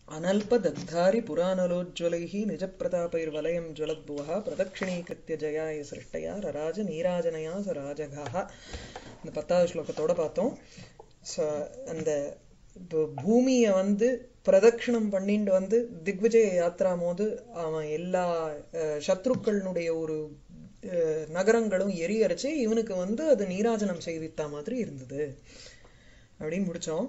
अनल्पदग्धारि पुरानलोज्ज्वलैः निजप्रतापैर्वलयं ज्वलद्भुवः प्रदक्षिणीकृत्य जयाय सृष्टया रराज நீராஜனயா ச ராஜகாக இந்த பத்தாவது ஸ்லோகத்தோட பார்த்தோம் ஸோ அந்த இப்போ பூமியை வந்து பிரதட்சிணம் பண்ணிட்டு வந்து திக்விஜய யாத்திரா போது அவன் எல்லா அஹ், சத்ருக்களினுடைய ஒரு அஹ், நகரங்களும் எரியரிச்சு இவனுக்கு வந்து அது நீராஜனம் செய்வித்தா மாதிரி இருந்தது அப்படின்னு முடிச்சோம்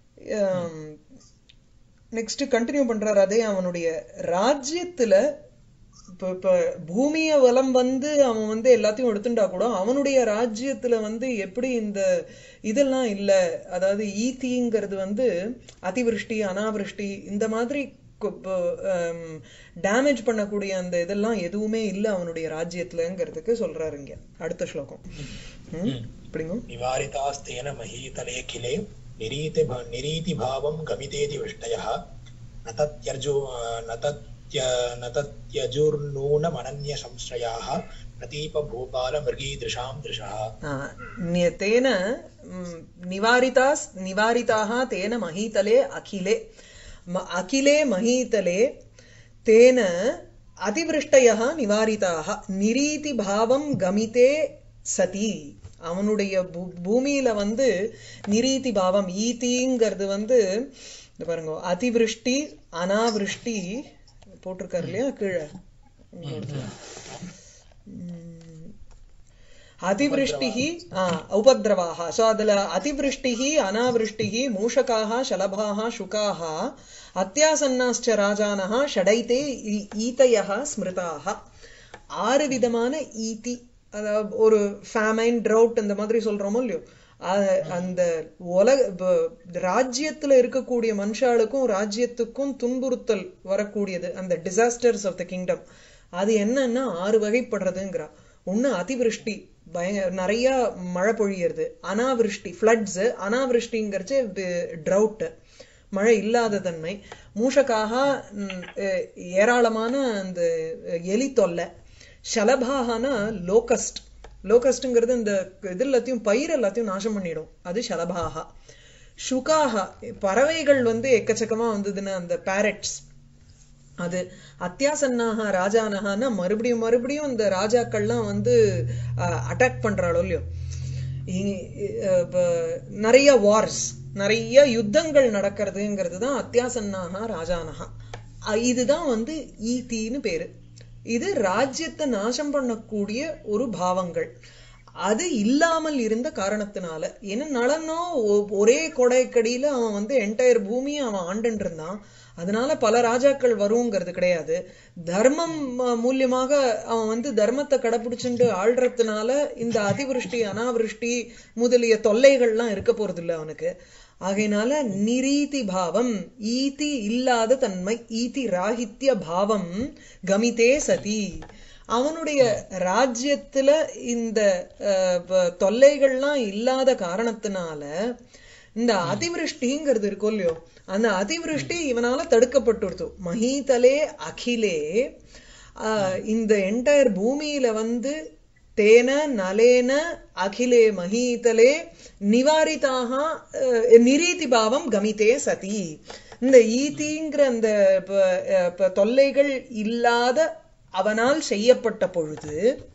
நெக்ஸ்ட் கண்டினியூ பண்றாரு அதே அவனுடைய ராஜ்யத்துல இப்ப இப்ப பூமிய வலம் வந்து அவன் வந்து எல்லாத்தையும் எடுத்துட்டா கூட அவனுடைய ராஜ்யத்துல வந்து எப்படி இந்த இதெல்லாம் இல்ல அதாவது ஈத்திங்கிறது வந்து அதிவிருஷ்டி அனாவிருஷ்டி இந்த மாதிரி டேமேஜ் பண்ணக்கூடிய அந்த இதெல்லாம் எதுவுமே இல்ல அவனுடைய ராஜ்யத்துலங்கிறதுக்கு சொல்றாரு இங்க அடுத்த ஸ்லோகம் ம், இப்படிங்க निवारितास्तेन महीतले किले निरीति निरीतिभावं गमितेति वृष्टयः न तत्यर्जु न तत्य न तत्यजुर्नूनमनन्यसंश्रयाः प्रतीपभूपालमृगीदृशां दृशः आ, नि- तेन म्, निवारितास् निवारिताः तेन महीतले अखिले म- अखिले महीतले तेन அதிவிருஷ்டயः நிவாரிதாக நிரீதிபாவம் கமிதே சதி அவனுடைய பூ- பூமியில வந்து நிரீதி பாவம் ஈதிங்கிறது வந்து இந்த பாருங்க அதிவிருஷ்டி அனாவிருஷ்டி போட்டிருக்காரு இல்லையா கீழே உம், அதிவிருஷ்டிः ஆ, உபद्रवाः சோ அதுல அதிவிருஷ்டிः அனாவிருஷ்டிः மூஷகாः शलभाः शुकाः அத்தியாசன்னாश्च ராஜானः ஷடைத்தே ஈ- ஈதயः ஸ்மிருதாः ஆறு விதமான ஈதி அதாவது ஒரு ஃபேமைன் ட்ரவுட் இந்த மாதிரி சொல்றோமோ இல்லையோ அ- அந்த உலக ப- ராஜ்யத்துல இருக்கக்கூடிய மனுஷாளுக்கும் ராஜ்யத்துக்கும் துன்புறுத்தல் வரக்கூடியது அந்த டிசாஸ்டர்ஸ் ஆஃப் த கிங்டம் அது என்னன்னா ஆறு வகைப்படுறதுங்கிறா ஒண்ணு அதிவிருஷ்டி பய நிறைய மழை பொழியறது அனாவிருஷ்டி ஃப்ளட்ஸ் அனாவிருஷ்டிங்கிறச்சு ட்ரவுட் மழை இல்லாத தன்மை மூஷக்காக ம், அஹ், ஏராளமான அந்த எலி தொல்லை ஷலபாகனா லோகஸ்ட் லோகஸ்ட்ங்கிறது இந்த இது எல்லாத்தையும் பயிர் எல்லாத்தையும் நாசம் பண்ணிடும் அது ஷலபாகா சுகாகா பறவைகள் வந்து எக்கச்சக்கமா வந்ததுன்னா அந்த பேரட்ஸ் அது அத்தியாசன்னாக ராஜானகான்னா மறுபடியும் மறுபடியும் இந்த ராஜாக்கள்லாம் வந்து அட்டாக் பண்றாளோ இல்லையோ இ- அஹ் இப்ப நிறைய வார்ஸ் நிறைய யுத்தங்கள் நடக்கிறதுங்கிறது தான் அத்தியாசன்னாக ராஜானகா அஹ் இதுதான் வந்து ஈத்தின்னு பேரு இது ராஜ்யத்தை நாசம் பண்ணக்கூடிய ஒரு பாவங்கள் அது இல்லாமல் இருந்த காரணத்தினால ஏன்னா நளனோ ஒ- ஒரே கொடைக்கடியில அவன் வந்து என்டையர் பூமியை அவன் ஆண்டுன்னு இருந்தான் அதனால பல ராஜாக்கள் வருங்கிறது கிடையாது தர்மம் அஹ், மூலியமாக அவன் வந்து தர்மத்தை கடைபிடிச்சுட்டு ஆள்றதுனால இந்த அதிவிருஷ்டி அனாவிருஷ்டி முதலிய தொல்லைகள்லாம் இருக்க போறது இல்ல அவனுக்கு ஆகையினால நிரீதி பாவம் ஈதி இல்லாத தன்மை ஈதி ராகித்ய பாவம் கமிதே சதி அவனுடைய ராஜ்யத்துல இந்த அஹ், ப- தொல்லைகள்லாம் இல்லாத காரணத்தினால இந்த அதிவிருஷ்டிங்கிறது இருக்கும் இல்லையோ அந்த அதிவிருஷ்டி இவனால தடுக்கப்பட்டுடுத்து மஹீதலே அகிலே ஆஹ், இந்த என்டையர் பூமியில வந்து தேன நலேன அகிலே மஹீதலே நிவாரிதாக அஹ், நிரீதி பாவம் கமிதே சதி இந்த ஈதிங்கிற அந்த ப- அஹ், ப- தொல்லைகள் இல்லாத அவனால் செய்யப்பட்ட பொழுது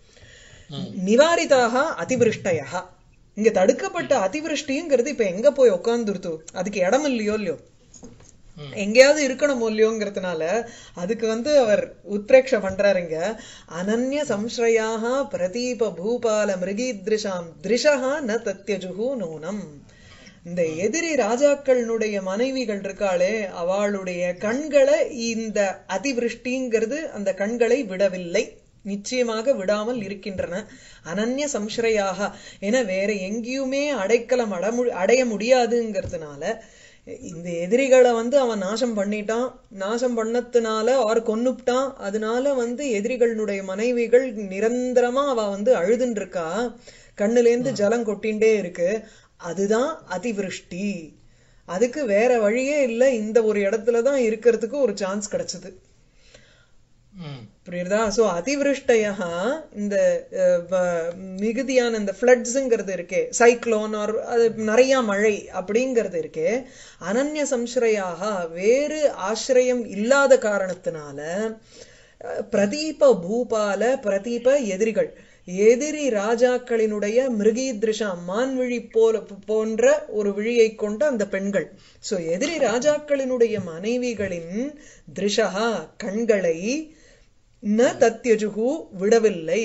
நிவாரிதாக அதிவிருஷ்டயா இங்க தடுக்கப்பட்ட அதிவிருஷ்டிங்கிறது இப்ப எங்க போய் உட்கார்ந்துருத்து அதுக்கு இடம் இல்லையோ இல்லையோ எங்கேயாவது இருக்கணுமோ இல்லையோங்கிறதுனால அதுக்கு வந்து அவர் உத்ரேக்ஷ பண்றாருங்க அனன்ய சம்ஸ்ரயாக பிரதீப பூபால மிருகீத்ரிஷாம் திருஷா ந தத்யஜுகு நூனம் இந்த எதிரி ராஜாக்களுடைய மனைவிகள் இருக்காளே அவளுடைய கண்களை இந்த அதிவிருஷ்டிங்கிறது அந்த கண்களை விடவில்லை நிச்சயமாக விடாமல் இருக்கின்றன அனன்ய சம்ஸ்ரயாக என வேற எங்கேயுமே அடைக்கலம் அடமு அடைய முடியாதுங்கிறதுனால இந்த எதிரிகளை வந்து அவன் நாசம் பண்ணிட்டான் நாசம் பண்ணதுனால அவர் கொன்னுப்டான் அதனால வந்து எதிரிகளுடைய மனைவிகள் நிரந்தரமா அவ வந்து அழுதுன்னு இருக்கா கண்ணுலேருந்து ஜலம் கொட்டிண்டே இருக்கு அதுதான் அதிவிருஷ்டி அதுக்கு வேற வழியே இல்லை இந்த ஒரு இடத்துல தான் இருக்கிறதுக்கு ஒரு சான்ஸ் கிடைச்சது ம் புரியுதா சோ அதிவிருஷ்டயா இந்த அஹ், வ- மிகுதியான இந்த ஃப்ளட்ஸுங்கிறது இருக்கே சைக்ளோன் ஆர் அது நிறைய மழை அப்படிங்கிறது இருக்கே அனன்ய சம்ஸ்ரயாக வேறு ஆசிரியம் இல்லாத காரணத்தினால அஹ், பிரதீப பூபால பிரதீப எதிரிகள் எதிரி ராஜாக்களினுடைய மிருகீதிருஷா மான்விழி போல போன்ற ஒரு விழியை கொண்ட அந்த பெண்கள் சோ எதிரி ராஜாக்களினுடைய மனைவிகளின் திருஷா கண்களை ந தத்யஜுகு விடவில்லை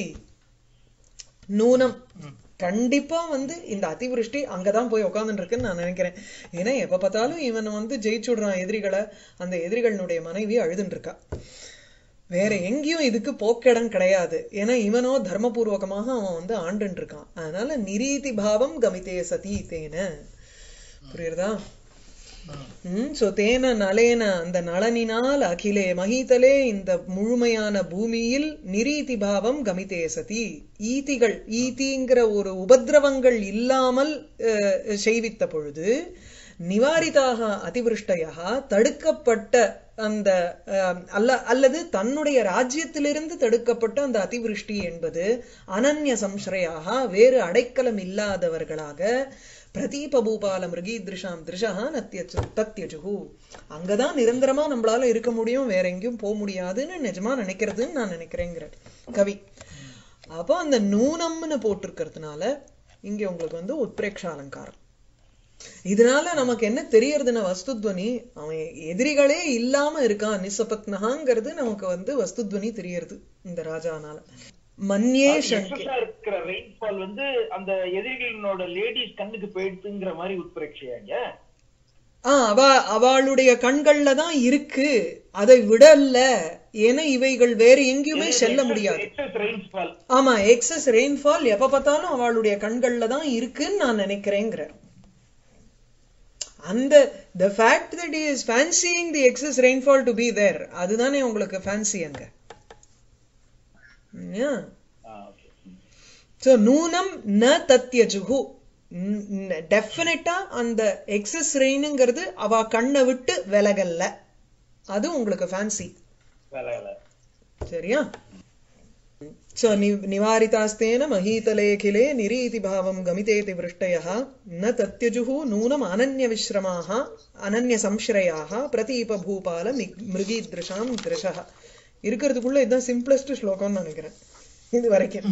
நூனம் கண்டிப்பா வந்து இந்த அதிவிருஷ்டி அங்கதான் போய் உட்கார்ந்துட்டு இருக்குன்னு நான் நினைக்கிறேன் ஏன்னா எப்ப பார்த்தாலும் இவன் வந்து ஜெயிச்சுடுறான் எதிரிகளை அந்த எதிரிகளுடைய மனைவி அழுதுன்னு இருக்கா வேற எங்கேயும் இதுக்கு போக்கிடம் கிடையாது ஏன்னா இவனோ தர்மபூர்வகமாக அவன் வந்து ஆண்டுன்னு இருக்கான் அதனால நிரீதி பாவம் கமிதே சதி தேன புரியுறதா ம் சோ தேன நலேன அந்த நளனினால் அகிலே மகிதலே இந்த முழுமையான பூமியில் நிரீதி பாவம் கமிதே சதி ஈதிகள் ஈதிங்கிற ஒரு உபதிரவங்கள் இல்லாமல் அஹ், செய்வித்த பொழுது நிவாரிதாக அதிவிருஷ்டயா தடுக்கப்பட்ட அந்த அஹ், அல்ல அல்லது தன்னுடைய ராஜ்யத்திலிருந்து தடுக்கப்பட்ட அந்த அதிவிருஷ்டி என்பது அனன்ய சம்ஸ்ரயாக வேறு அடைக்கலம் இல்லாதவர்களாக பிரதீப பூபால மிருகீதிருஷாம் திருஷா நத்தியச்சு தத்தியஜுகு அங்கதான் நிரந்தரமா நம்மளால இருக்க முடியும் வேற எங்கேயும் போக முடியாதுன்னு நிஜமா நினைக்கிறதுன்னு நான் நினைக்கிறேங்கிற கவி அப்போ அந்த நூனம்னு போட்டிருக்கிறதுனால இங்க உங்களுக்கு வந்து உத்பிரேக்ஷ அலங்காரம் இதனால நமக்கு என்ன தெரியறதுன்னா வஸ்துத்வனி அவன் எதிரிகளே இல்லாம இருக்கான் நிசபத்னகாங்கிறது நமக்கு வந்து வஸ்துத்வனி தெரியறது இந்த ராஜானால மன்யே சங்கே எக்ஸஸா இருக்கிற ரெயின்ஃபால் வந்து அந்த எதிரிகளோட லேடிஸ் கண்ணுக்கு போயிடுதுங்கிற மாதிரி உட்பிரட்சியாங்க ஆ அவ அவளுடைய கண்கள்ல தான் இருக்கு அதை விடல ஏன்னா இவைகள் வேற எங்கேயுமே செல்ல முடியாது எக்ஸஸ் ரெயின்ஃபால் ஆமா எக்ஸஸ் ரெயின்ஃபால் எப்ப பார்த்தாலும் அவளுடைய கண்கள்ல தான் இருக்குன்னு நான் நினைக்கிறேங்கிற அந்த the fact that is fancying the excess rainfall to be there அதுதானே உங்களுக்கு ஃபேன்சி அங்க Yeah. ஸோ நூனம் ந தத்யஜுகு டெஃபினட்டா அந்த எக்ஸஸ் ரெயினுங்கிறது அவ கண்ணை விட்டு விலகல்ல அது உங்களுக்கு ஃபேன்சி வேலை வேலை சரியா ஸோ நி நிவாரிதாஸ்தேன மகீதலேகிலே நிரீதி பாவம் கமிதேதி விருஷ்டயः ந தத்யஜுः நூனம் அனன்ய விஸ்ரமாः அனன்ய சம்ஸ்ரயாः பிரதீப பூபால மிக்- மிருகீத்ருஷாம் திருஷः இருக்கிறதுக்குள்ள இதுதான் சிம்பிளஸ்ட் ஸ்லோகம்னு நினைக்கிறேன் இது வரைக்கும்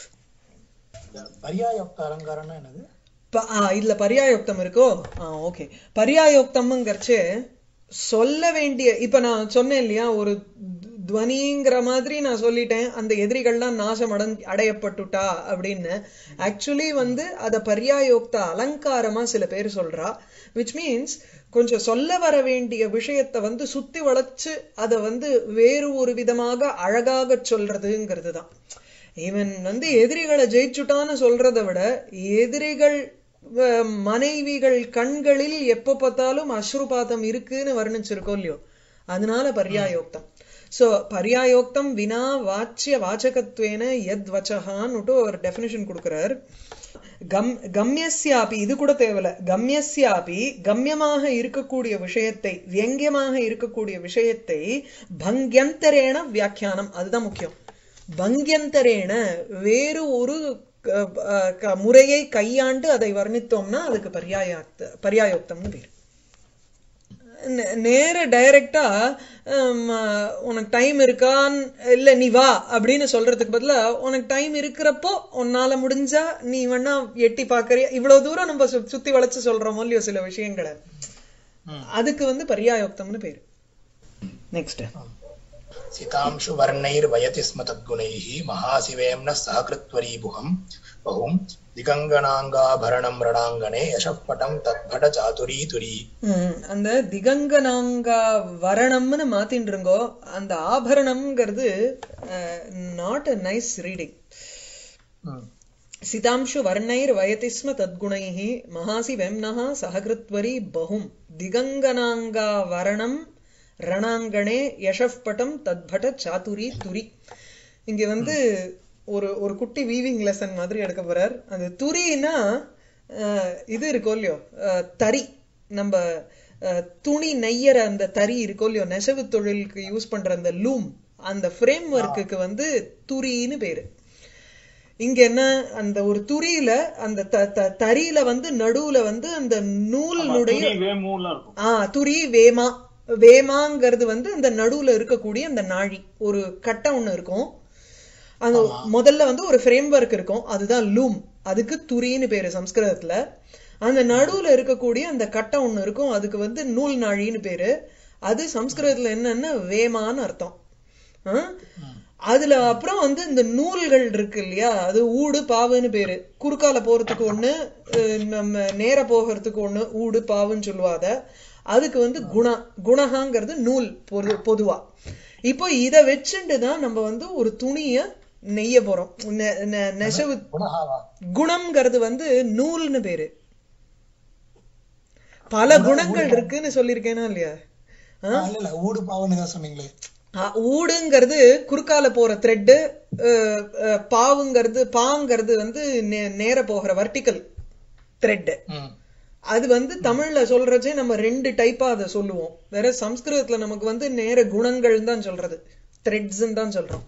இந்த பர்யாயோக்த அலங்காரம்னா என்னது ப- ஆ, இதுல பர்யாயோக்தம் இருக்கோ ஆ ஓகே பர்யாயோக்தம்ங்கிறச்சு சொல்ல வேண்டிய இப்ப நான் சொன்னேன் இல்லையா ஒரு து- துவனிங்கிற மாதிரி நான் சொல்லிட்டேன் அந்த எதிரிகள்லாம் நாசம் அடைஞ் அடையப்பட்டுட்டா அப்படின்னு ஆக்சுவலி வந்து அத பர்யாயோக்த அலங்காரமா சில பேர் சொல்றா விச் மீன்ஸ் கொஞ்சம் சொல்ல வர வேண்டிய விஷயத்தை வந்து சுத்தி வளைச்சு அதை வந்து வேறு ஒரு விதமாக அழகாக சொல்றதுங்கிறது தான் இவன் வந்து எதிரிகளை ஜெயிச்சுட்டான்னு சொல்றதை விட எதிரிகள் அஹ், மனைவிகள் கண்களில் எப்ப பார்த்தாலும் அஸ்ருபாதம் இருக்குன்னு வர்ணிச்சிருக்கோம் இல்லையோ அதனால பர்யாயோக்தம் சோ பர்யாயோக்தம் வினா வாச்சிய வாச்சகத்வேன யத் வச்சகான்னுட்டு ஒரு டெஃபினிஷன் கொடுக்கிறார் கம் கம்யஸ்யாபி இது கூட தேவையில்ல கம்யஸ்யாபி கம்யமாக இருக்கக்கூடிய விஷயத்தை வியங்கியமாக இருக்கக்கூடிய விஷயத்தை பங்கியந்தரேன வியாக்கியானம் அதுதான் முக்கியம் பங்கியந்தரேன வேறு ஒரு க- அஹ் க- முறையை கையாண்டு அதை வர்ணித்தோம்னா அதுக்கு பர்யாயாக்த பர்யாயோக்தம்னு பேர் நே- நேர டைரக்டா உனக்கு டைம் இருக்கான்னு இல்ல நீ வா அப்படின்னு சொல்றதுக்கு பதிலா உனக்கு டைம் இருக்கிறப்போ உன்னால முடிஞ்சா நீ வேணா எட்டி பாக்கறியா இவ்வளவு தூரம் நம்ம சு- சுத்தி வளைச்சு சொல்றோமோ இல்லையோ சில விஷயங்களை அதுக்கு வந்து பர்யாயோக்தம்னு பேரு நெக்ஸ்ட் सितांशु वर्णैर्वयति स्म तद्गुणैः महाशिवेम्नः सहकृत्वरीभुहम् बहुम् दिगङ्गनाङ्गाभरणम् रणाङ्गणे यशः पटम् तद्भट चातुरी तुरी ம், அந்த திகங்கனாங்கா வரணம்னு மாத்தின்னு இருங்கோ அந்த ஆபரணம்ங்கிறது நாட் அ நைஸ் ரீடிங் சிதாம்சு வர்ணைர் வயதி ஸ்ம தத்குணைः மகாசி வெம்னः சககிருத்வரி பகும் திகங்கனாங்கா வரணம் ரணாங்கணே யஷப்பட்டம் தத்பட சாதுரி துரி இங்க வந்து ஒரு ஒரு குட்டி வீவிங் லெசன் மாதிரி எடுக்க போறார் அந்த துரினா அஹ், இது இருக்கோ இல்லையோ அஹ், தறி நம்ம அஹ், துணி நெய்யற அந்த தறி இருக்கோ இல்லையோ நெசவு தொழிலுக்கு யூஸ் பண்ற அந்த லூம் அந்த ஃப்ரேம் ஒர்க்குக்கு வந்து துரின்னு பேரு இங்க என்ன அந்த ஒரு துரியில அந்த த- த- தறியில வந்து நடுவுல வந்து அந்த நூலினுடைய துணி வேமூலாம் இருக்கும் ஆ துரி வேமா வேமாங்கிறது வந்து அந்த நடுவுல இருக்கக்கூடிய அந்த நாழி ஒரு கட்டை ஒண்ணு இருக்கும் அந்த முதல்ல வந்து ஒரு ஃப்ரேம் ஒர்க் இருக்கும் அதுதான் லூம் அதுக்கு துரின்னு பேரு சம்ஸ்கிருதத்துல அந்த நடுவுல இருக்கக்கூடிய அந்த கட்டை ஒண்ணு இருக்கும் அதுக்கு வந்து நூல் நாழின்னு பேரு அது சம்ஸ்கிருதத்துல என்னன்னா வேமான்னு அர்த்தம் ஆ? அதுல அப்புறம் வந்து இந்த நூல்கள் இருக்கு இல்லையா அது ஊடு பாவுன்னு பேரு குறுக்கால போறதுக்கு ஒண்ணு அஹ் நம்ம நேர போகிறதுக்கு ஒண்ணு ஊடு பாவுன்னு சொல்லுவாத அதுக்கு வந்து குணா குணகாங்கிறது நூல் பொது பொதுவா இப்போ இத வச்சுட்டு தான் நம்ம வந்து ஒரு துணிய நெய்ய போறோம் நெ- நெ- நெசவு குணஹாவா குணம்ங்கிறது வந்து நூல்னு பேரு பல குணங்கள் இருக்குன்னு சொல்லியிருக்கேனா இல்லையா ஆ? இல்ல இல்ல ஊடு பாவன்னு தான் சொன்னீங்களே ஆ, ஊடுங்கிறது குறுக்கால போற த்ரெட்டு பாவுங்கிறது பாங்கிறது வந்து நே- நேர போகிற வர்டிக்கல் த்ரெட் ம் அது வந்து தமிழ்ல சொல்றச்சே நம்ம ரெண்டு டைப்பா அதை சொல்லுவோம் வேற சம்ஸ்கிருதத்துல நமக்கு வந்து நேர குணங்கள் தான் சொல்றது த்ரெட்ஸ் தான் சொல்றோம்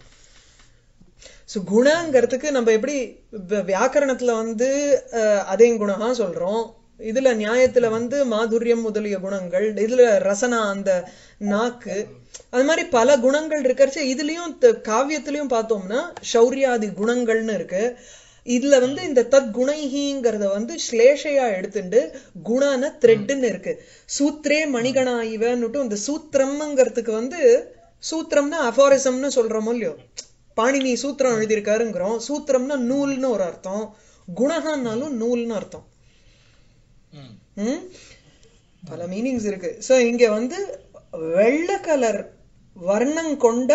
சோ குணங்கிறதுக்கு நம்ம எப்படி வ- வியாக்கரணத்துல வந்து அஹ், அதே குணமா சொல்றோம் இதுல நியாயத்துல வந்து மாதுரியம் முதலிய குணங்கள் இதுல ரசனா அந்த நாக்கு அது மாதிரி பல குணங்கள் இருக்கறச்சு இதுலயும் த- காவியத்திலயும் பார்த்தோம்னா சௌரியாதி குணங்கள்னு இருக்கு இதுல வந்து இந்த தத் குணைஹிங்கிறத வந்து ஸ்லேஷையா எடுத்துண்டு குணன த்ரெட்னு இருக்கு சூத்ரே மணிகணா இவன்னுட்டு இந்த சூத்திரம்ங்கிறதுக்கு வந்து சூத்திரம்னா அஃபாரிசம்னு சொல்றோமோ இல்லையோ பாணினி சூத்திரம் எழுதியிருக்காருங்கிறோம் சூத்திரம்னா நூல்னு ஒரு அர்த்தம் குணகான்னாலும் நூல்னு அர்த்தம் ம் ம்? பல மீனிங்ஸ் இருக்கு சோ இங்க வந்து வெள்ளை கலர் வர்ணம் கொண்ட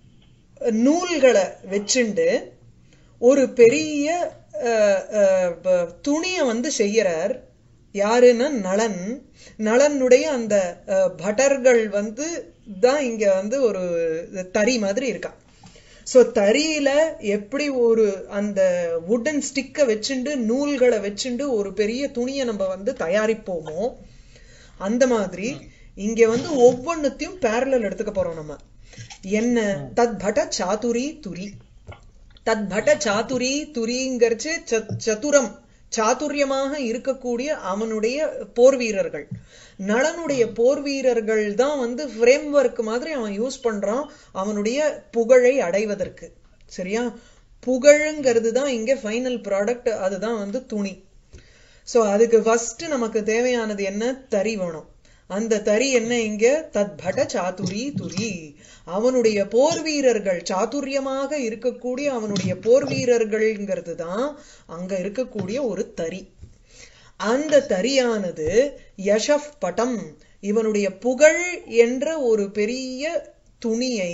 நூல்களை வச்சுண்டு ஒரு பெரிய அஹ், அஹ், ப- துணிய வந்து செய்யறார் யாருன்னா நளன் நளனுடைய அந்த அஹ், பட்டர்கள் வந்து தான் இங்க வந்து ஒரு தறி மாதிரி இருக்கா சோ தறியில எப்படி ஒரு அந்த வுடன் ஸ்டிக்க வச்சுண்டு நூல்களை வச்சுண்டு ஒரு பெரிய துணியை நம்ம வந்து தயாரிப்போமோ அந்த மாதிரி இங்க வந்து ஒவ்வொன்னுத்தையும் பேரலல் எடுத்துக்க போறோம் நம்ம என்ன தத் பட சாதுரி துரி தத் பட சாதுரி துரிங்கிறச்சு ச- சதுரம் சாதுரியமாக இருக்கக்கூடிய அவனுடைய போர் வீரர்கள் நளனுடைய போர் வீரர்கள் தான் வந்து ஃப்ரேம் ஒர்க் மாதிரி அவன் யூஸ் பண்றான் அவனுடைய புகழை அடைவதற்கு சரியா புகழுங்கிறது தான் இங்க ஃபைனல் ப்ராடக்ட் அதுதான் வந்து துணி சோ அதுக்கு ஃபர்ஸ்ட் நமக்கு தேவையானது என்ன தறி வேணும் அந்த தறி என்ன இங்க தத்பட சாதுரி துரி அவனுடைய போர் வீரர்கள் சாதுரியமாக இருக்கக்கூடிய அவனுடைய போர் வீரர்கள்ங்கிறது தான் அங்க இருக்கக்கூடிய ஒரு தறி அந்த தரியானது யஷப் பட்டம் இவனுடைய புகழ் என்ற ஒரு பெரிய துணியை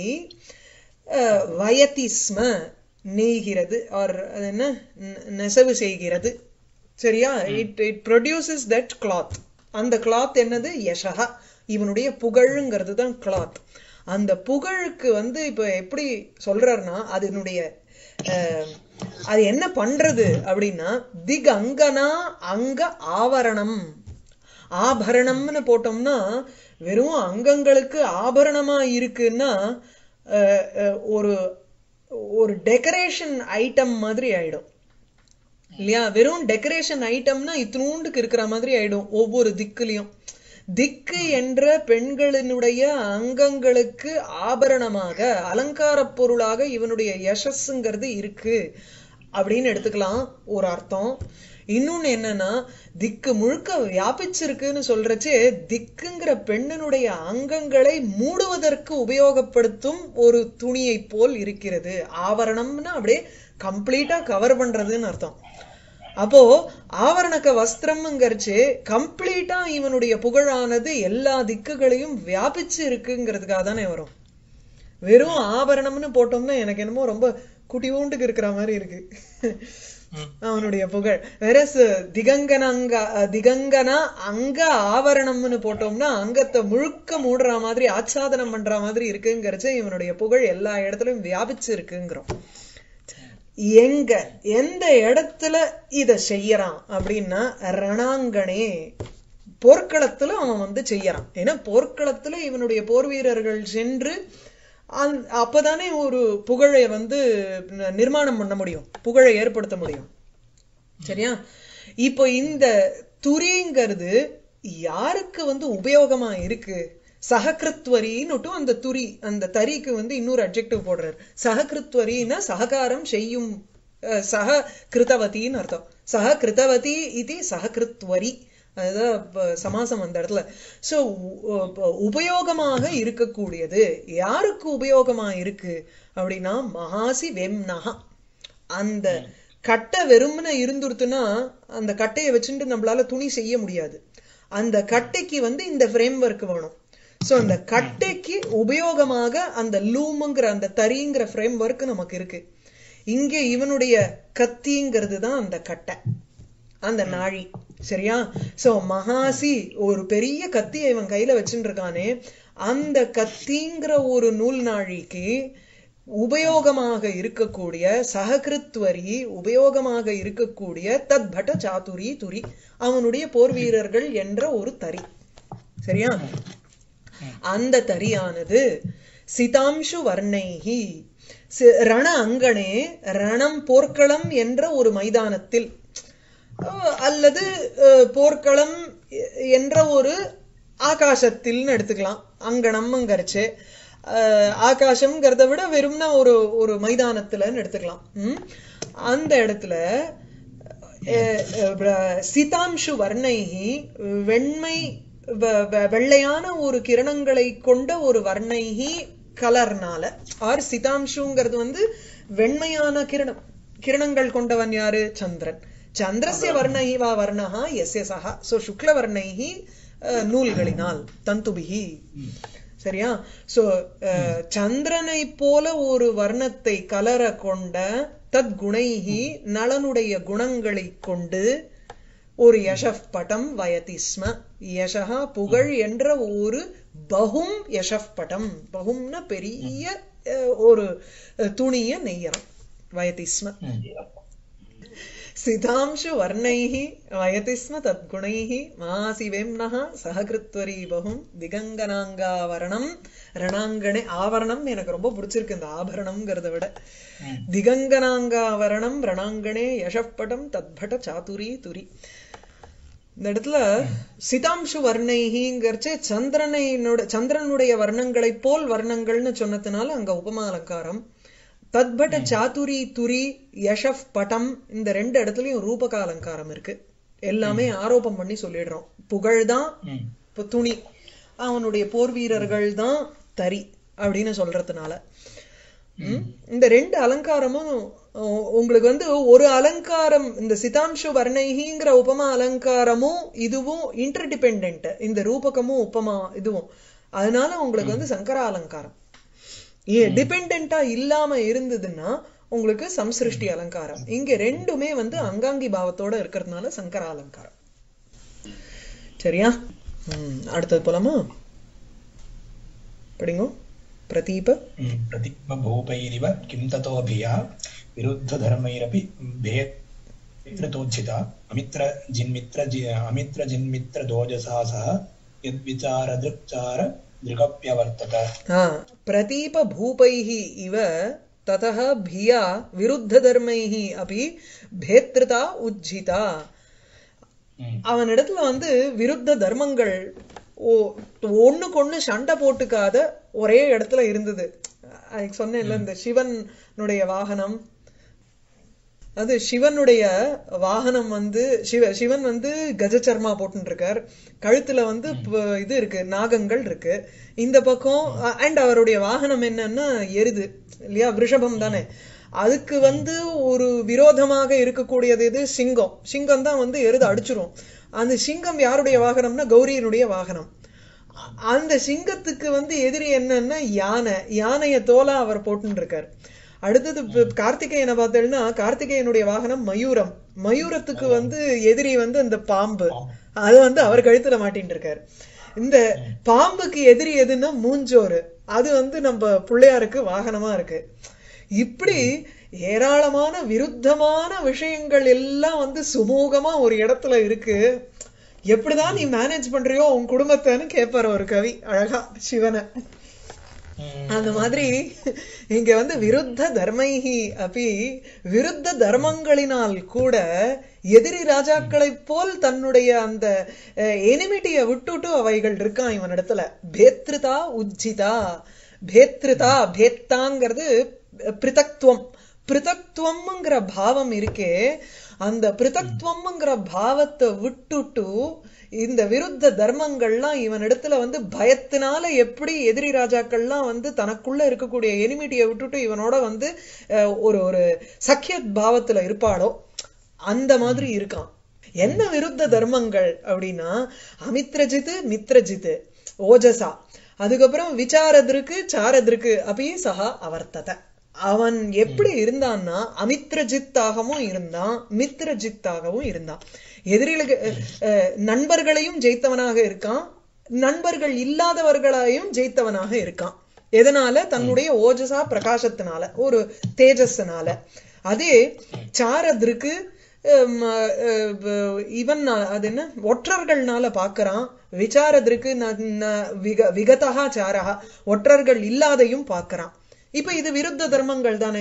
அஹ், வயதி ஸ்ம நெய்கிறது ஆர் அது என்ன நெ- நெசவு செய்கிறது சரியா it it produces that cloth அந்த கிளாத் என்னது யஷஹா இவனுடைய புகழுங்கிறது தான் கிளாத் அந்த புகழுக்கு வந்து இப்ப எப்படி சொல்றாருன்னா அதனுடைய அஹ், அது என்ன பண்றது அப்படின்னா திக் அங்கனா அங்க ஆவரணம் ஆபரணம்னு போட்டோம்னா வெறும் அங்கங்களுக்கு ஆபரணமா இருக்குன்னா அஹ், அஹ், ஒரு ஒரு டெக்கரேஷன் ஐட்டம் மாதிரி ஆயிடும் இல்லையா வெறும் டெக்கரேஷன் ஐட்டம்னா இத்தினூண்டுக்கு இருக்கிற மாதிரி ஆயிடும் ஒவ்வொரு திக்குலயும் திக்கு என்ற பெண்களினுடைய அங்கங்களுக்கு ஆபரணமாக அலங்கார பொருளாக இவனுடைய யசஸ்ங்கிறது இருக்கு அப்படின்னு எடுத்துக்கலாம் ஒரு அர்த்தம் இன்னொன்னு என்னன்னா திக்கு முழுக்க வியாபிச்சிருக்குன்னு சொல்றச்சே திக்குங்கிற பெண்ணினுடைய அங்கங்களை மூடுவதற்கு உபயோகப்படுத்தும் ஒரு துணியை போல் இருக்கிறது ஆவரணம்னா அப்படியே கம்ப்ளீட்டா கவர் பண்றதுன்னு அர்த்தம் அப்போ ஆவரணக்க வஸ்திரம்ங்கிறச்சு கம்ப்ளீட்டா இவனுடைய புகழானது எல்லா திக்குகளையும் வியாபிச்சு இருக்குங்கிறதுக்காக தானே வரும் வெறும் ஆபரணம்னு போட்டோம்னா எனக்கு என்னமோ ரொம்ப குட்டியூண்டுக்கு இருக்கிற மாதிரி இருக்கு ம். அவனுடைய புகழ் வேற திகங்கனங்க திகங்கனா அங்க ஆவரணம்னு போட்டோம்னா அங்கத்தை முழுக்க மூடுற மாதிரி ஆச்சாதனம் பண்ற மாதிரி இருக்குங்கிறச்சு இவனுடைய புகழ் எல்லா இடத்துலயும் வியாபிச்சு இருக்குங்கிறோம் எங்க எந்த இடத்துல இத செய்யறான் அப்படின்னா ரணாங்கனே போர்க்களத்துல அவன் வந்து செய்யறான் ஏன்னா போர்க்களத்துல இவனுடைய போர் வீரர்கள் சென்று அந்த- அப்பதானே ஒரு புகழை வந்து ந- நிர்மாணம் பண்ண முடியும் புகழை ஏற்படுத்த முடியும் சரியா இப்போ இந்த துரிங்கிறது யாருக்கு வந்து உபயோகமா இருக்கு சககிருத்வரின்னுட்டும் அந்த துரி அந்த தரிக்கு வந்து இன்னொரு அட்ஜெக்டிவ் போடுறாரு சககிருத்வரின்னா சககாரம் செய்யும் அஹ், சக கிருதவதின்னு அர்த்தம் சக கிருதவதி இது சககிருத்வரி அதுதான் இப்ப சமாசம் அந்த இடத்துல சோ உபயோகமாக இருக்கக்கூடியது யாருக்கு உபயோகமா இருக்கு அப்படின்னா மகாசி வெம்னஹா அந்த கட்டை வெறுமனே இருந்துருத்துன்னா அந்த கட்டையை வச்சுட்டு நம்மளால துணி செய்ய முடியாது அந்த கட்டைக்கு வந்து இந்த ஃப்ரேம் ஒர்க் வேணும் சோ அந்த கட்டைக்கு உபயோகமாக அந்த லூமுங்கிற அந்த தறிங்கிற ஃப்ரேம் ஒர்க் நமக்கு இருக்கு இங்க இவனுடைய கத்திங்கிறது தான் அந்த கட்டை அந்த நாழி சரியா சோ மகாசி ஒரு பெரிய கத்தியை இவன் கையில வச்சுட்டு இருக்கானே அந்த கத்திங்கிற ஒரு நூல் நாழிக்கு உபயோகமாக இருக்கக்கூடிய சககிருத்வரி உபயோகமாக இருக்கக்கூடிய தத்பட சாதுரி துரி அவனுடைய போர் வீரர்கள் என்ற ஒரு தறி சரியா அந்த தரியானது சிதாம்சு வர்ணைகி சி- ரண அங்கனே ரணம் போர்க்களம் என்ற ஒரு மைதானத்தில் அஹ், அல்லது அஹ், போர்க்களம் எ- என்ற ஒரு ஆகாசத்தில்னு எடுத்துக்கலாம் அங்கனம்ங்கிறச்சு அஹ், ஆகாசம்ங்கிறத விட வெறும்னா ஒரு ஒரு மைதானத்துலன்னு எடுத்துக்கலாம் ம்? அந்த இடத்துல அஹ், அஹ், சிதாம்சு வர்ணைகி வெண்மை வ- வ- வெள்ளையான ஒரு கிரணங்களை கொண்ட ஒரு வர்ணைகி கலர்னால ஆர் சிதாம்சுங்கிறது வந்து வெண்மையான கிரணம் கிரணங்கள் கொண்டவன் யாரு சந்திரன் சந்திரஸ்ய வர்ணைஹி வா வர்ணஹா எஸ்ய சஹா சோ சுக்ல வர்ணைஹி அஹ், நூல்களினால் தந்துபிஹி சரியா சோ அஹ், சந்திரனை போல ஒரு வர்ணத்தை கலர கொண்ட தத் குணைஹி நலனுடைய குணங்களை கொண்டு ஒரு யஷப் படம் வயதி ஸ்ம யஷஹா புகழ் என்ற ஒரு பகும் யஷப் படம் பகும்னா பெரிய அஹ், ஒரு அஹ், துணிய நெய்யறம் வயதி ஸ்ம सितांशु वर्णैः वयति स्म तद्गुणैः मासि वेम्नः सहकृत्वरी बहुம் திகங்கனாங்காவரணம் ரணாங்கணே ஆவரணம் எனக்கு ரொம்ப பிடிச்சிருக்கு இந்த ஆபரணம்ங்கிறத விட திகங்கனாங்காவரணம் ரணாங்கணே யஷப்படம் தத்பட சாதுரி துரி இந்த இடத்துல சிதாம்சு வர்ணைகிங்கிறச்சு சந்திரனைனோட சந்திரனுடைய வர்ணங்களைப் போல் வர்ணங்கள்னு சொன்னதுனால அங்க உபமா அலங்காரம் தத்பட சாதுரி துரி யஷப் படம் இந்த ரெண்டு இடத்துலயும் ரூபக அலங்காரம் இருக்கு எல்லாமே ஆரோபம் பண்ணி சொல்லிடுறோம் புகழ்தான் இப்ப துணி அவனுடைய போர் வீரர்கள் தான் தறி அப்படின்னு சொல்றதுனால ம்? இந்த ரெண்டு அலங்காரமும் உ- உங்களுக்கு வந்து ஒரு அலங்காரம் இந்த சிதாம்சு வர்ணைகிங்கிற உபமா அலங்காரமும் இதுவும் இன்டர்டிபெண்ட் இந்த ரூபகமும் உபமா இதுவும் அதனால உங்களுக்கு வந்து சங்கர அலங்காரம் டிபெண்டா இல்லாம இருந்ததுன்னா உங்களுக்கு சம்சிருஷ்டி அலங்காரம் இங்க ரெண்டுமே வந்து அங்காங்கி பாவத்தோட இருக்கிறதுனால சங்கர அலங்காரம் சரியா ம், அடுத்தது போலாமா படிங்கோ பிரதீப प्रतिभूपैरिव किं ततोभिया विरुद्धधर्मैरपि भेत्रोज्झिता अमित्र जिन्मित्र जि अमित्र जिन्मित्र दोजसा सह यद्विचारदृक्चार दृगप्यवर्तत हा प्रतीप भूपैः इव ततः भिया विरुद्धधर्मैः अपि भेत्रिता उज्ஜிதா ம். அவனிடத்துல வந்து விருத்த தர்மங்கள் ஓ ஒண்ணுக்கு ஒண்ணு சண்டை போட்டுக்காத ஒரே இடத்துல இருந்தது அதுக்கு சொன்னேன்ல இந்த சிவனுடைய வாகனம் அது சிவனுடைய வாகனம் வந்து சிவ சிவன் வந்து கஜச்சர்மா போட்டுன்னு இருக்கார் கழுத்துல வந்து ப- இது இருக்கு நாகங்கள் இருக்கு இந்த பக்கம் அண்ட் அவருடைய வாகனம் என்னன்னா எருது இல்லையா விஷபம் தானே அதுக்கு வந்து ஒரு விரோதமாக இருக்கக்கூடியது எது சிங்கம் சிங்கம் தான் வந்து எருது அடிச்சிரும் அந்த சிங்கம் யாருடைய வாகனம்னா கௌரியினுடைய வாகனம் அ- அந்த சிங்கத்துக்கு வந்து எதிரி என்னன்னா யானை யானைய தோலா அவர் போட்டுன்னு இருக்கார் அடுத்தது இப்ப கார்த்திகேயனை பார்த்தேன்னா கார்த்திகேயனுடைய வாகனம் மயூரம் மயூரத்துக்கு வந்து எதிரி வந்து அந்த பாம்பு அது வந்து அவர் கழுத்துல மாட்டின்னு இருக்காரு இந்த பாம்புக்கு எதிரி எதுன்னா மூஞ்சோறு அது வந்து நம்ம பிள்ளையாருக்கு வாகனமா இருக்கு இப்படி ஏராளமான விருத்தமான விஷயங்கள் எல்லாம் வந்து சுமூகமா ஒரு இடத்துல இருக்கு எப்படிதான் நீ மேனேஜ் பண்றியோ உன் குடும்பத்தைன்னு கேட்பாரு ஒரு கவி அழகா சிவனை அந்த மாதிரி இங்க வந்து விருத்த தர்மைஹி அப்படி விருத்த தர்மங்களினால் கூட எதிரி ராஜாக்களைப் போல் தன்னுடைய அந்த எனிமிட்டிய விட்டுட்டு அவைகள் இருக்கான் இவனிடத்துல பேத்ருதா உஜ்ஜிதா பேத்ருதா பேத்தாங்கிறது பிருதக்துவம் பிருதக்துவம்ங்கிற பாவம் இருக்கே அந்த பிருதக்துவம்ங்கிற பாவத்தை விட்டுட்டு இந்த விருத்த தர்மங்கள்லாம் இவன் இடத்துல வந்து பயத்தினால எப்படி எதிரி ராஜாக்கள்லாம் வந்து தனக்குள்ள இருக்கக்கூடிய எனிமிட்டியை விட்டுட்டு இவனோட வந்து அஹ், ஒரு ஒரு சக்கிய பாவத்துல இருப்பாளோ அந்த மாதிரி இருக்கான் என்ன விருத்த தர்மங்கள் அப்படின்னா அமித்ரஜித்து மித்ரஜித்து ஓஜசா அதுக்கப்புறம் விசாரதிருக்கு சாரதிருக்கு அப்படி சகா அவர்த்தத அவன் எப்படி இருந்தான்னா அமித்ரஜித்தாகவும் இருந்தான் மித்ரஜித்தாகவும் இருந்தான் எதிரிகளுக்கு அஹ், நண்பர்களையும் ஜெயித்தவனாக இருக்கான் நண்பர்கள் இல்லாதவர்களையும் ஜெயித்தவனாக இருக்கான் எதனால தன்னுடைய ஓஜசா பிரகாசத்தினால ஒரு தேஜஸ்னால அதே சாரதிற்கு ஹம், அஹ், இவன் அது என்ன ஒற்றர்கள்னால பாக்குறான் விசாரதிற்கு ந- ந- விக விகதா சாரஹா ஒற்றர்கள் இல்லாதையும் பாக்குறான் இப்ப இது விருத்த தர்மங்கள் தானே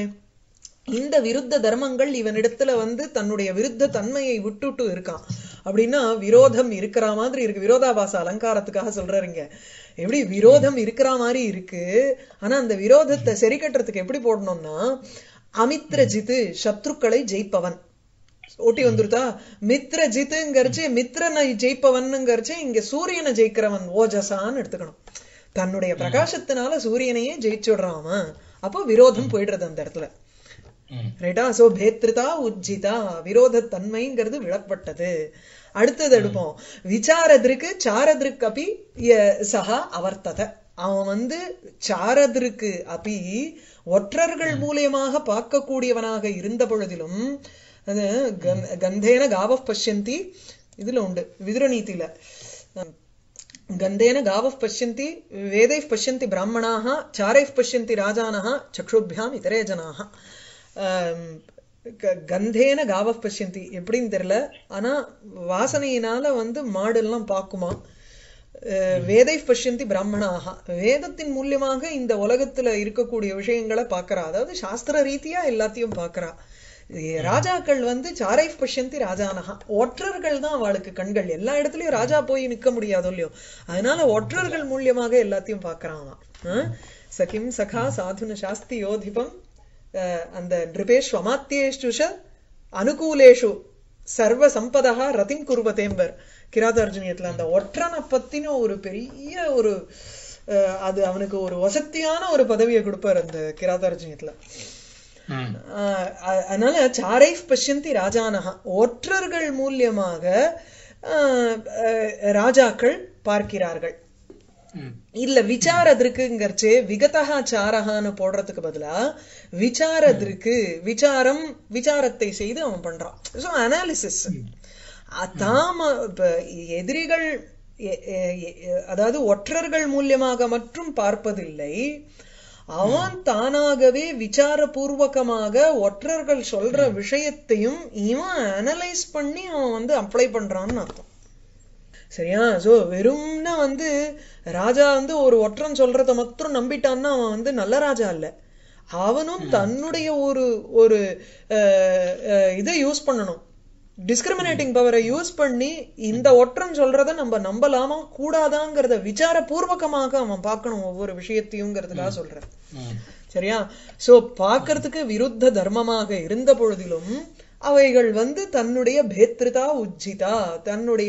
இந்த விருத்த தர்மங்கள் இவனிடத்துல வந்து தன்னுடைய விருத்த தன்மையை விட்டுட்டு இருக்கான் அப்படின்னா விரோதம் இருக்கிற மாதிரி இருக்கு விரோதாபாச அலங்காரத்துக்காக சொல்றீங்க எப்படி விரோதம் இருக்கிற மாதிரி இருக்கு ஆனா அந்த விரோதத்தை சரி கட்டுறதுக்கு எப்படி போடணும்னா அமித்ரஜித்து சத்ருக்களை ஜெயிப்பவன் ஓட்டி வந்துருதா மித்ரஜித்துங்கிறச்சு மித்ரனை ஜெயிப்பவன்னுங்கிறச்சு இங்க சூரியனை ஜெயிக்கிறவன் ஓஜசான்னு எடுத்துக்கணும் தன்னுடைய பிரகாசத்தினால சூரியனையே ஜெயிச்சுடுறான் அவன் அப்போ விரோதம் போயிடுறது அந்த இடத்துல ம். ரைட்டா சோ பேத்ருதா உஜ்ஜிதா விரோத தன்மைங்கிறது விளக்கப்பட்டது அடுத்தது எடுப்போம் விசாரதிருக்கு சாரதிருக்கு அப்படி சகா அவர்த்தத அவன் வந்து சாரதிருக்கு அப்படி ஒற்றர்கள் மூலியமாக பார்க்கக்கூடியவனாக இருந்த பொழுதிலும் அது கந்- கந்தேன காவ பஷ்யந்தி இதுல உண்டு விதுரநீதியில गन्धेन गावः पश्यन्ति वेदैः पश्यन्ति ब्राह्मणाः चारैः पश्यन्ति राजानः चक्षुभ्याम् इतरे जनाः ஆம், க- கந்தேன காவ பஷ்யந்தி எப்படின்னு தெரியல ஆனா வாசனையினால வந்து மாடெல்லாம் பார்க்குமா அஹ், வேதை பஷ்யந்தி பிராமணாக வேதத்தின் மூலியமாக இந்த உலகத்துல இருக்கக்கூடிய விஷயங்களை பார்க்கறா அதாவது சாஸ்திர ரீதியா எல்லாத்தையும் பார்க்கறா ஏ- ராஜாக்கள் வந்து சாரை பஷ்யந்தி ராஜானஹா ஒற்றர்கள் தான் அவளுக்கு கண்கள் எல்லா இடத்துலயும் ராஜா போய் நிக்க முடியாதோ இல்லையோ அதனால ஒற்றர்கள் மூலியமாக எல்லாத்தையும் பார்க்கறான் அவன். ஆ? சகிம் சகா சாதுன சாஸ்தி யோதிபம் அஹ், அந்த நிருபேஷு அமாத்தியேஷுஷ அனுகூலேஷு சர்வ சம்பதா ரதிம் குருவதேம்பர் கிராதார்ஜுனியத்துல அந்த ஒற்றனை பத்தின ஒரு பெரிய ஒரு அஹ், அது அவனுக்கு ஒரு வசத்தியான ஒரு பதவியை கொடுப்பார் அந்த கிராதார்ஜுனியத்துல ம். ஆஹ் அ- அதனால சாரை பஷ்யந்தி ராஜானஹா ஒற்றர்கள் மூலியமாக ஆஹ் அஹ் ராஜாக்கள் பார்க்கிறார்கள் ம். இல்ல விசாரதிருக்குங்கிறச்சு விகதா சாரஹான்னு போடுறதுக்கு பதிலா விசாரதிருக்கு விசாரம் விசாரத்தை செய்து அவன் பண்றான் சோ அனாலிசிஸ் தாம இப்ப எதிரிகள் எ- எ- எ- அதாவது ஒற்றர்கள் மூலியமாக மட்டும் பார்ப்பதில்லை அவன் தானாகவே விசாரபூர்வகமாக ஒற்றர்கள் சொல்ற விஷயத்தையும் இவன் அனலைஸ் பண்ணி அவன் வந்து அப்ளை பண்றான்னு அர்த்தம் சரியா சோ வெறும்னா வந்து ராஜா வந்து ஒரு ஒற்றன் சொல்றத மாத்திரம் நம்பிட்டான்னா அவன் வந்து நல்ல ராஜா இல்ல அவனும் தன்னுடைய ஒரு ஒரு அஹ், அஹ், இதை யூஸ் பண்ணணும் டிஸ்கிரிமினேட்டிங் பவரை யூஸ் பண்ணி இந்த ஒற்றன் சொல்றத நம்ம நம்பலாமா கூடாதாங்கிறத விசாரபூர்வகமாக அவன் பார்க்கணும் ஒவ்வொரு விஷயத்தையுங்கிறதுக்காக சொல்றேன் ம். சரியா சோ பார்க்கறதுக்கு விருத்த தர்மமாக இருந்த பொழுதிலும் அவைகள் வந்து தன்னுடைய பேத்ருதா உஜ்ஜிதா தன்னுடைய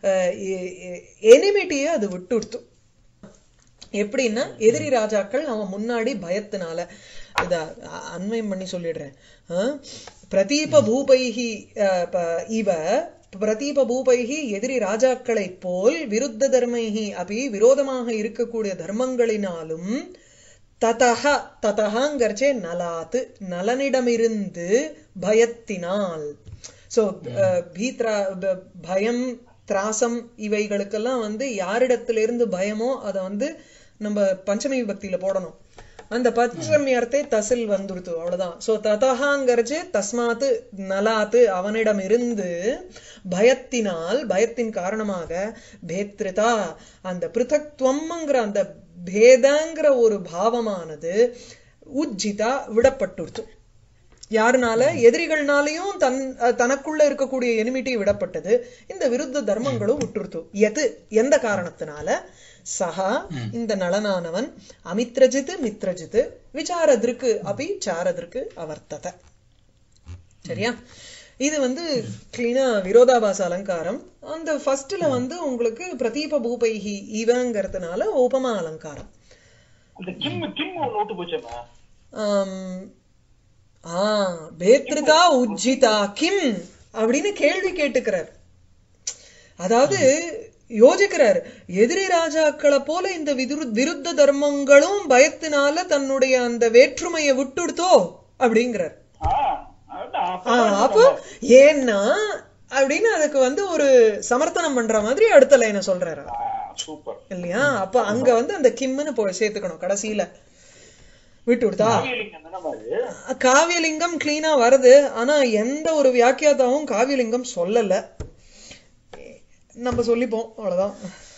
எனிமிட்டியை அது விட்டுடுத்து எப்படின்னா எதிரி ராஜாக்கள் அவன் முன்னாடி பயத்தினால இத அ- அன்வயம் பண்ணி சொல்லிடுறேன் ஆ? பிரதீப பூபைஹி அஹ், ப- இவ பிரதீப பூபைஹி எதிரி ராஜாக்களைப் போல் விருத்த தர்மைஹி அபி விரோதமாக இருக்கக்கூடிய தர்மங்களினாலும் ததஹ ததஹங்கிறச்சே நலாத்து நலனிடமிருந்து பயத்தினால் சோ பீத்ரா ப- பயம் திராசம் இவைகளுக்கெல்லாம் வந்து யாரிடத்திலிருந்து பயமோ அதை வந்து நம்ம பஞ்சமி விபக்தியில போடணும் அந்த பச்சரம்யர்த்தே தசில் வந்துடுத்து அவ்வளவுதான் சோ ததகாங்கிறச்சு தஸ்மாத்து நலாத்து அவனிடம் இருந்து பயத்தினால் பயத்தின் காரணமாக பேத்ரிதா அந்த பிருத்தக்துவம்ங்கிற அந்த பேதங்கிற ஒரு பாவமானது உஜ்ஜிதா விடப்பட்டுடுத்து யாருனால எதிரிகள்னாலையும் தன் அஹ், தனக்குள்ள இருக்கக்கூடிய எனிமிட்டி விடப்பட்டது இந்த விருத்த தர்மங்களும் விட்டுருத்து எது எந்த காரணத்தினால சஹா இந்த நளனானவன் அமித்ரஜித் மித்ரஜித் விசாரதிற்கு அபி சாரதிற்கு அவர்த்தத சரியா இது வந்து கிளீனா விரோதாபாச அலங்காரம் அந்த ஃபர்ஸ்ட்ல வந்து உங்களுக்கு பிரதீப பூபைஹி இவங்கிறதுனால உபமா அலங்காரம் அந்த கிம் கிம் ஒண்ணு விட்டு போச்சேம்மா ஆம், ஆ பேத்ருதா உஜ்ஜிதா கிம் அப்படின்னு கேள்வி கேட்டுக்கிறார் அதாவது யோசிக்கிறார் எதிரி ராஜாக்களை போல இந்த விதுரு- விருத்த தர்மங்களும் பயத்தினால தன்னுடைய அந்த வேற்றுமையை விட்டுடுத்தோ அப்படிங்கிறார் ஆ, அதான் ஆ, அப்போ ஏன்னா அப்படின்னு அதுக்கு வந்து ஒரு சமர்த்தனம் பண்ற மாதிரி அடுத்த லைனை சொல்றாரு அவர். சூப்பர் இல்லையா அப்ப அங்க வந்து அந்த கிம்னு போய் சேர்த்துக்கணும் கடைசியில விட்டு விடுதா காவியலிங்கம் தானே அது காவியலிங்கம் கிளீனா வருது ஆனா எந்த ஒரு வியாக்கியாதாவும் காவியலிங்கம் சொல்லல நம்ம சொல்லிப்போம் அவ்வளவுதான்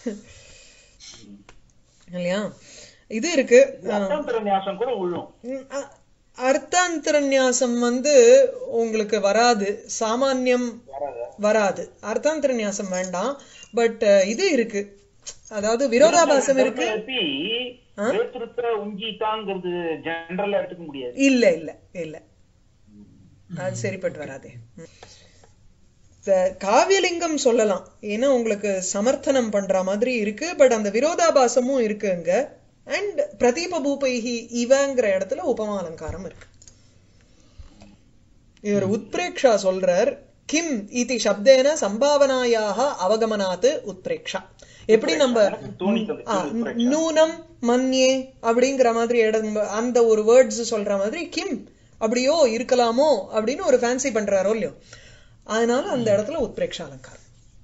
இல்லையா இது இருக்கு அர்த்தந்திர நியாசம் கூட விழும் உம், அ- அர்த்தாந்தரநியாசம் வந்து உங்களுக்கு வராது சாமான்யம் வராதா வராது அர்த்தாந்தரநியாசம் வேண்டாம் பட் இது இருக்கு அதாவது விரோதாபாசம் இருக்கு தர்மயப்பி வேற்றுத்த உஞ்சிதாங்கிறது ஜெனரலா எடுத்துக்க முடியாது இல்ல இல்ல இல்ல அது சரிப்பட்டு வராதே ம். த- காவியலிங்கம் சொல்லலாம் ஏன்னா உங்களுக்கு சமர்த்தனம் பண்ற மாதிரி இருக்கு பட் அந்த விரோதாபாசமும் இருக்கு அங்க அண்ட் பிரதீப பூபைஹி இவங்கிற இடத்துல உபமா அலங்காரம் இருக்கு இவர் உத்பிரேக்ஷா சொல்றார் கிம் இதி சப்தேன சம்பாவனாயாக அவகமனாத்து உத்பிரேக்ஷா எப்படி நம்ம எனக்கு தோணித்தது ஆ, நூனம் மன்யே அப்படிங்கிற மாதிரி இடம் அந்த ஒரு வேர்ட்ஸ் சொல்ற மாதிரி கிம் அப்படியோ இருக்கலாமோ அப்படின்னு ஒரு ஃபேன்சி பண்றாரோ இல்லையோ அதனால அந்த இடத்துல உத்பிரேக்ஷ அலங்காரம்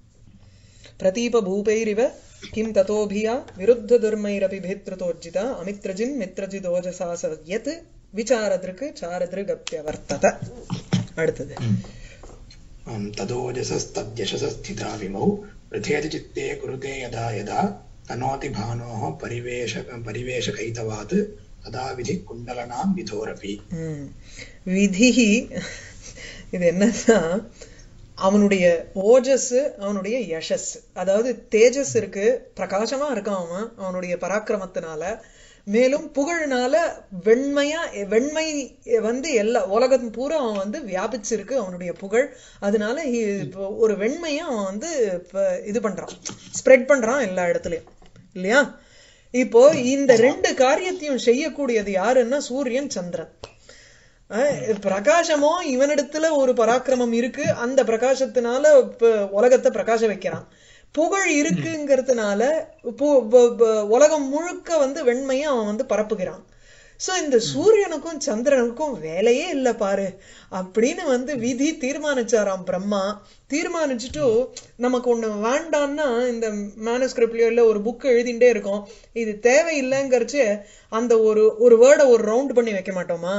பிரதீப பூபைரிவ கிம் ததோபியா விருத்த துர்மைரபி பேத்ருதோஜிதா அமித்ரஜின் மித்ரஜிதோஜசா சத்யத் விசாரதிருக்கு சாரதிருகப்யவர்த்தத அடுத்தது आम्, तदोजसस्तद्यशसस्थिता विमौ पृथेति चित्ते कुरुते यदा यदा तनोति भानोः परिवेश परिवेशकैतवात् तदा विधिः कुण्डलनां विधोरपि ம். விதிஹி இது என்னன்னா அவனுடைய ஓஜஸ் அவனுடைய யசஸ் அதாவது தேஜஸ் இருக்கு பிரகாசமா இருக்கான் அவன் அவனுடைய பராக்கிரமத்தினால மேலும் புகழ்னால வெண்மையா வெண்மை வந்து எல்லா உலகம் பூரா அவன் வந்து வியாபிச்சிருக்கு அவனுடைய புகழ் அதனால he- இப்போ ஒரு வெண்மையை அவன் வந்து இப்ப இது பண்றான் ஸ்ப்ரெட் பண்றான் எல்லா இடத்துலயும் இல்லையா இப்போ இந்த ரெண்டு காரியத்தையும் செய்யக்கூடியது யாருன்னா சூரியன் சந்திரன் அஹ் பிரகாசமோ இவனிடத்துல ஒரு பராக்கிரமம் இருக்கு அந்த பிரகாசத்தினால இப்ப உலகத்தை பிரகாச வைக்கிறான் புகழ் இருக்குங்கிறதுனால பு- ப- ப- உலகம் முழுக்க வந்து வெண்மையை அவன் வந்து பரப்புகிறான் சோ இந்த சூரியனுக்கும் சந்திரனுக்கும் வேலையே இல்ல பாரு அப்படின்னு வந்து விதி தீர்மானிச்சாராம் பிரம்மா தீர்மானிச்சுட்டு நமக்கு ஒண்ணு வேண்டான்னா இந்த மேனுஸ்கிரிப்ட்லயோ இல்ல ஒரு புக் எழுதிண்டே இருக்கோம் இது தேவையில்லைங்கிறச்சு அந்த ஒரு ஒரு வேர்டை ஒரு ரவுண்ட் பண்ணி வைக்க மாட்டோமா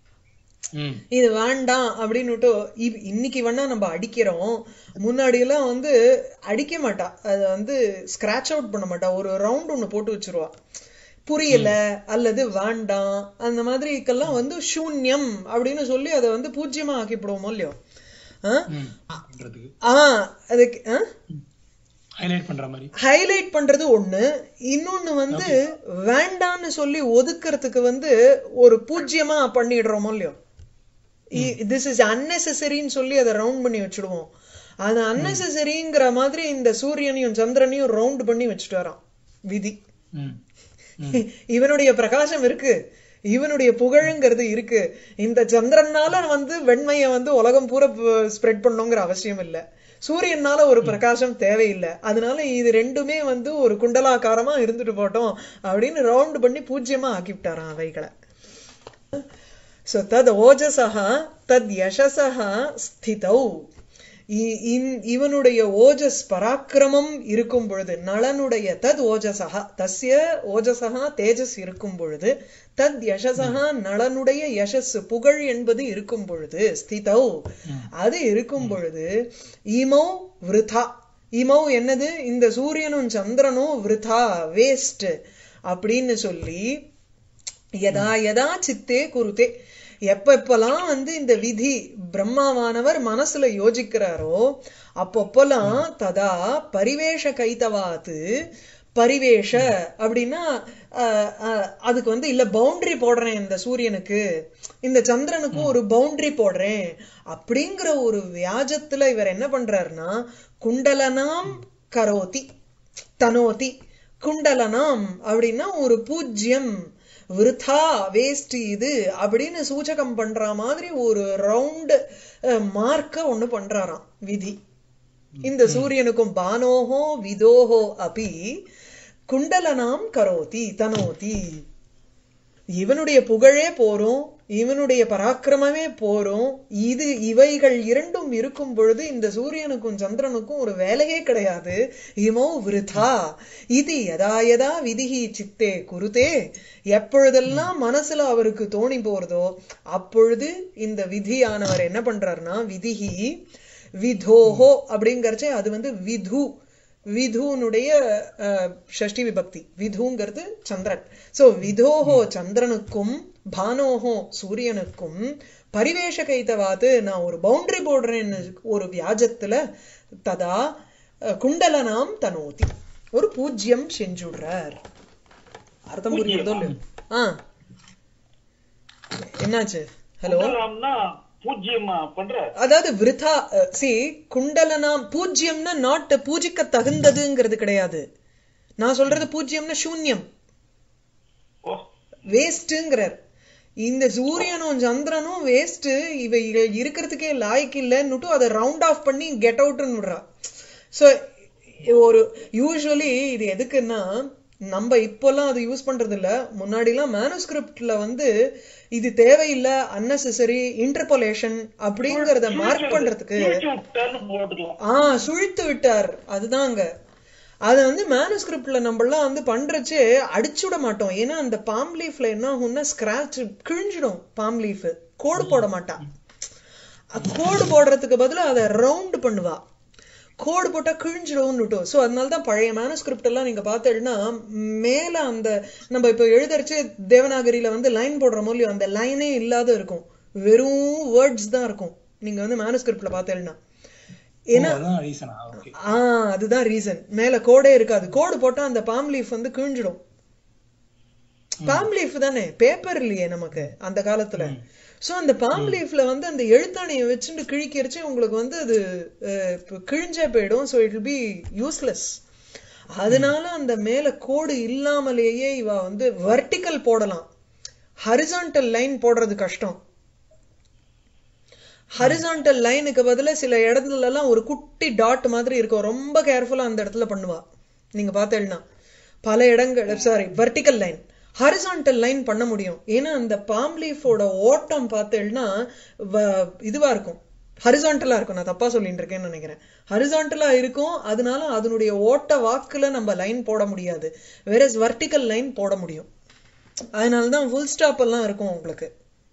ம் இது வேண்டாம் அப்படின்னுட்டு இ- இன்னைக்கு வேணா நம்ம அடிக்கிறோம் முன்னாடி எல்லாம் வந்து அடிக்க மாட்டா அத வந்து ஸ்கிராச் அவுட் பண்ண மாட்டா ஒரு ரவுண்ட் ஒண்ணு போட்டு வச்சிருவா புரியல அல்லது வேண்டாம் அந்த மாதிரிக்கெல்லாம் வந்து சூன்யம் அப்படின்னு சொல்லி அதை வந்து பூஜ்யமா ஆக்கிவிடுவோமோ இல்லையோ ஆ? ம் பண்றதுக்கு ஆ அதுக்கு ஆ ஹைலைட் பண்ற மாதிரி ஹைலைட் பண்றது ஒண்ணு இன்னொன்னு வந்து வேண்டான்னு சொல்லி ஒதுக்குறதுக்கு வந்து ஒரு பூஜ்யமா பண்ணிடுறோமோ இல்லையோ திஸ் இஸ் அன்னெசரின்னு சொல்லி அதை ரவுண்ட் பண்ணி வச்சுடுவோம் அது அன்னெசரிங்கிற மாதிரி இந்த சூரியனையும் சந்திரனையும் ரவுண்ட் பண்ணி வச்சுட்டு வரான் விதி ம் இவனுடைய பிரகாசம் இருக்கு இவனுடைய புகழுங்கிறது இருக்கு இந்த சந்திரனால வந்து வெண்மையை வந்து உலகம் பூரா ஸ்ப்ரெட் பண்ணுங்கிற அவசியம் இல்ல சூரியனால ஒரு பிரகாசம் தேவையில்லை அதனால இது ரெண்டுமே வந்து ஒரு குண்டலாகாரமா இருந்துட்டு போட்டோம் அப்படின்னு ரவுண்ட் பண்ணி பூஜ்யமா ஆக்கிவிட்டாராம் அவைகளை சோ தத் ஓஜசः தத் யசசः ஸ்திதௌ இ- இன்- இவனுடைய ஓஜஸ் பராக்கிரமம் இருக்கும் பொழுது நளனுடைய தத் ஓஜசகா தஸ்ய ஓஜசகா தேஜஸ் இருக்கும் பொழுது தத் யசசகா நளனுடைய யசஸ் புகழ் என்பது இருக்கும் பொழுது ஸ்திதௌ அது இருக்கும் பொழுது இமௌ விருதா இமௌ என்னது இந்த சூரியனும் சந்திரனும் விருதா வேஸ்ட் அப்படின்னு சொல்லி யதா யதா சித்தே குருதே எப்ப எப்பெல்லாம் வந்து இந்த விதி பிரம்மாவானவர் மனசுல யோசிக்கிறாரோ அப்பப்பெல்லாம் ததா பரிவேஷ கைத்தவாத்து பரிவேஷ அப்படின்னா அஹ், அஹ், அதுக்கு வந்து இல்ல பவுண்டரி போடுறேன் இந்த சூரியனுக்கு இந்த சந்திரனுக்கும் ஒரு பவுண்டரி போடுறேன் அப்படிங்கிற ஒரு வியாஜத்துல இவர் என்ன பண்றாருன்னா குண்டலனாம் கரோதி தனோதி குண்டலனாம் அப்படின்னா ஒரு பூஜ்யம் விருதா வேஸ்ட் இது அப்படின்னு சூச்சகம் பண்ற மாதிரி ஒரு ரவுண்ட் மார்க்க ஒண்ணு பண்றாராம் விதி இந்த சூரியனுக்கும் பானோஹோ விதோஹோ அபி குண்டலனாம் கரோதி தனோதி இவனுடைய புகழே போரும் இவனுடைய பராக்கிரமமே போரும் இது இவைகள் இரண்டும் இருக்கும் பொழுது இந்த சூரியனுக்கும் சந்திரனுக்கும் ஒரு வேலையே கிடையாது இமோ விருதா இது யதா யதா விதிஹி சித்தே குருதே எப்பொழுதெல்லாம் மனசுல அவருக்கு தோணி போறதோ அப்பொழுது இந்த விதியானவர் என்ன பண்றாருன்னா விதிஹி விதோஹோ அப்படிங்கறச்சே அது வந்து விது விதுனுடைய அஹ், ஷஷ்டி விபக்தி விதுங்கிறது சந்திரன் சோ விதோஹோ சந்திரனுக்கும் பானோஹோ சூரியனுக்கும் பரிவேஷ கைத்தவாத்து நான் ஒரு பவுண்டரி போடுறேன்னு ஒரு வியாஜத்துல ததா அஹ், குண்டலனாம் தனோதி ஒரு பூஜ்யம் செஞ்சுடுறார் அர்த்தம் புரியுறதோ இல்லையோ ஆ என்னாச்சு ஹலோ குண்டலம்னா பூஜ்யமா பண்ற அதாவது விருதா சி குண்டலனாம் பூஜ்யம்னா நாட் பூஜிக்க தகுந்ததுங்கிறது கிடையாது நான் சொல்றது பூஜ்யம்னா சூன்யம் ஓ வேஸ்ட்ங்கிறார் இந்த சூரியனும் சந்திரனும் வேஸ்ட் இவைகள் இருக்கிறதுக்கே லாய்க்கு இல்லைன்னுட்டு அதை ரவுண்ட் ஆஃப் பண்ணி கெட் அவுட்னு விடுறா ஸோ ஒரு யூஸ்வலி இது எதுக்குன்னா நம்ம இப்போல்லாம் அது யூஸ் பண்றது இல்ல முன்னாடிலாம் மேனுஸ்கிரிப்ட்ல வந்து இது தேவையில்லை அன்னெசரி இன்டர்போலேஷன் அப்படிங்கறத மார்க் பண்றதுக்கு கிழிச்சு விட்டான்னு போட்டுக்கலாம் ஆ சுழித்து விட்டார் அதுதாங்க அத வந்து மேனுஸ்கிரிப்ட்ல நம்மளாம் வந்து பண்றச்சே அடிச்சுட மாட்டோம் ஏன்னா அந்த பாம் லீஃப்ல என்ன ஆகும்னா ஸ்கிராச் கிழிஞ்சிடும் பாம் லீஃப் கோடு போட மாட்டா கோடு போடுறதுக்கு பதிலா அதை ரவுண்ட் பண்ணுவா கோடு போட்டா கிழிஞ்சிடும்னுட்டு ஸோ அதனால தான் பழைய மேனுஸ்கிரிப்ட் எல்லாம் நீங்க பார்த்தீங்கன்னா மேல அந்த நம்ம இப்போ எழுதரிச்சு தேவநாகரியில வந்து லைன் போடுற மூலியம் அந்த லைனே இல்லாத இருக்கும் வெறும் வேர்ட்ஸ் தான் இருக்கும் நீங்க வந்து மேனுஸ்கிரிப்ட்ல பார்த்தீங்கன்னா ஏன்னா அதான் ரீசனா ஓகே ஆ அதுதான் ரீசன் மேல கோடே இருக்காது கோடு போட்டா அந்த பாம் லீஃப் வந்து கிழிஞ்சிடும் பாம் லீஃப் தானே பேப்பர் இல்லையே நமக்கு அந்த காலத்துல சோ அந்த பாம் லீஃப்ல வந்து அந்த எழுத்தாணையை வச்சுட்டு கிழிக்கிறச்சு உங்களுக்கு வந்து அது அஹ், இப்ப கிழிஞ்சே போயிடும் ஸோ இட் பி யூஸ்லெஸ் அதனால அந்த மேல கோடு இல்லாமலேயே இவ வந்து வெர்டிக்கல் போடலாம் ஹரிசான்டல் லைன் போடுறது கஷ்டம் ஹரிசான்டல் லைனுக்கு பதிலா சில இடத்துல எல்லாம் ஒரு குட்டி டாட் மாதிரி இருக்கும் ரொம்ப கேர்ஃபுல்லா அந்த இடத்துல பண்ணுவா நீங்க பார்த்தேன்னா பல இடங்கள் sorry vertical line horizontal line பண்ண முடியும் ஏன்னா அந்த பாம் லீஃபோட ஓட்டம் பார்த்தேன்னா இதுவா இருக்கும் ஹரிசான்டலா இருக்கும் நான் தப்பா சொல்லிட்டு இருக்கேன்னு நினைக்கிறேன் ஹரிசான்டலா இருக்கும் அதனால அதனுடைய ஓட்ட வாக்குல நம்ம லைன் போட முடியாது வேற வெர்டிக்கல் லைன் போட முடியும் அதனால தான் ஃபுல் ஸ்டாப் எல்லாம் இருக்கும் உங்களுக்கு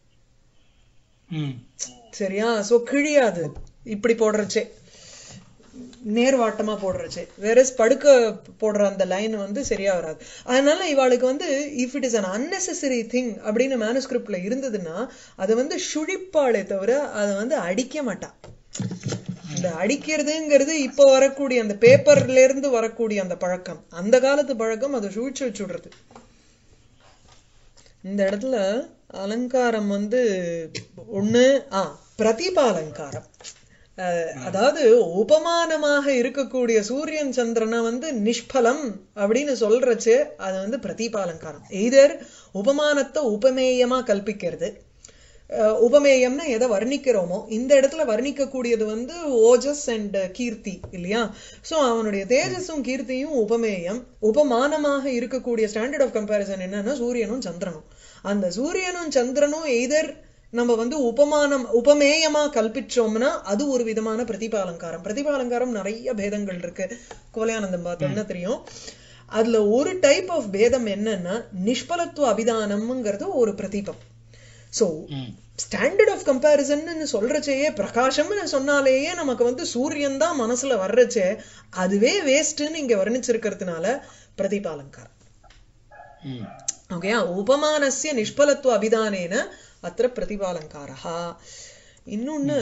ம் சரியா சோ கிழியாது இப்படி போடுறச்சே நேர்வாட்டமா போடுறச்சே வேற படுக்க போடுற அந்த லைன் வந்து சரியா வராது அதனால இவாளுக்கு வந்து if it is an unnecessary thing அப்படின்னு மேனுஸ்கிரிப்ட்ல இருந்ததுன்னா அதை வந்து சுழிப்பாளே தவிர அதை வந்து அடிக்க மாட்டா இந்த அடிக்கிறதுங்கிறது இப்ப வரக்கூடிய அந்த பேப்பர்ல இருந்து வரக்கூடிய அந்த பழக்கம் அந்த காலத்து பழக்கம் அதை சுழிச்சு வச்சுடுறது இந்த இடத்துல அலங்காரம் வந்து ஒண்ணு ஆ பிரதிபா அலங்காரம் அஹ், அதாவது உபமானமாக இருக்கக்கூடிய சூரியன் சந்திரனை வந்து நிஷ்பலம் அப்படின்னு சொல்றச்சு அது வந்து பிரதீப அலங்காரம் எய்தர் உபமானத்தை உபமேயமா கல்பிக்கிறது அஹ், உபமேயம்னா எதை வர்ணிக்கிறோமோ இந்த இடத்துல வர்ணிக்கக்கூடியது வந்து ஓஜஸ் அண்ட் கீர்த்தி இல்லையா சோ அவனுடைய தேஜஸும் கீர்த்தியும் உபமேயம் உபமானமாக இருக்கக்கூடிய ஸ்டாண்டர்ட் ஆஃப் கம்பேரிசன் என்னன்னா சூரியனும் சந்திரனும் அந்த சூரியனும் சந்திரனும் எய்தர் நம்ம வந்து உபமானம் உபமேயமா கல்பிச்சோம்னா அது ஒரு விதமான பிரதிபாலங்காரம் பிரதிபாலங்காரம் நிறைய பேதங்கள் இருக்கு கோலையானந்தம் பார்த்தோம்னா தெரியும் அதுல ஒரு டைப் ஆஃப் பேதம் என்னன்னா நிஷ்பலத்துவ அபிதானம்ங்கிறது ஒரு பிரதீபம் so hmm standard of comparison சொல்றச்சேயே பிரகாசம்னு சொன்னாலேயே நமக்கு வந்து சூரியன் தான் மனசுல வர்றச்சே அதுவே வேஸ்ட்னு இங்க வர்ணிச்சிருக்கிறதுனால பிரதிபாலங்காரம் ம் ஓகே உபமானஸ்ய நிஷ்பலத்துவ அபிதானேன அத்திர பிரதிபாலங்காரா இன்னொன்னு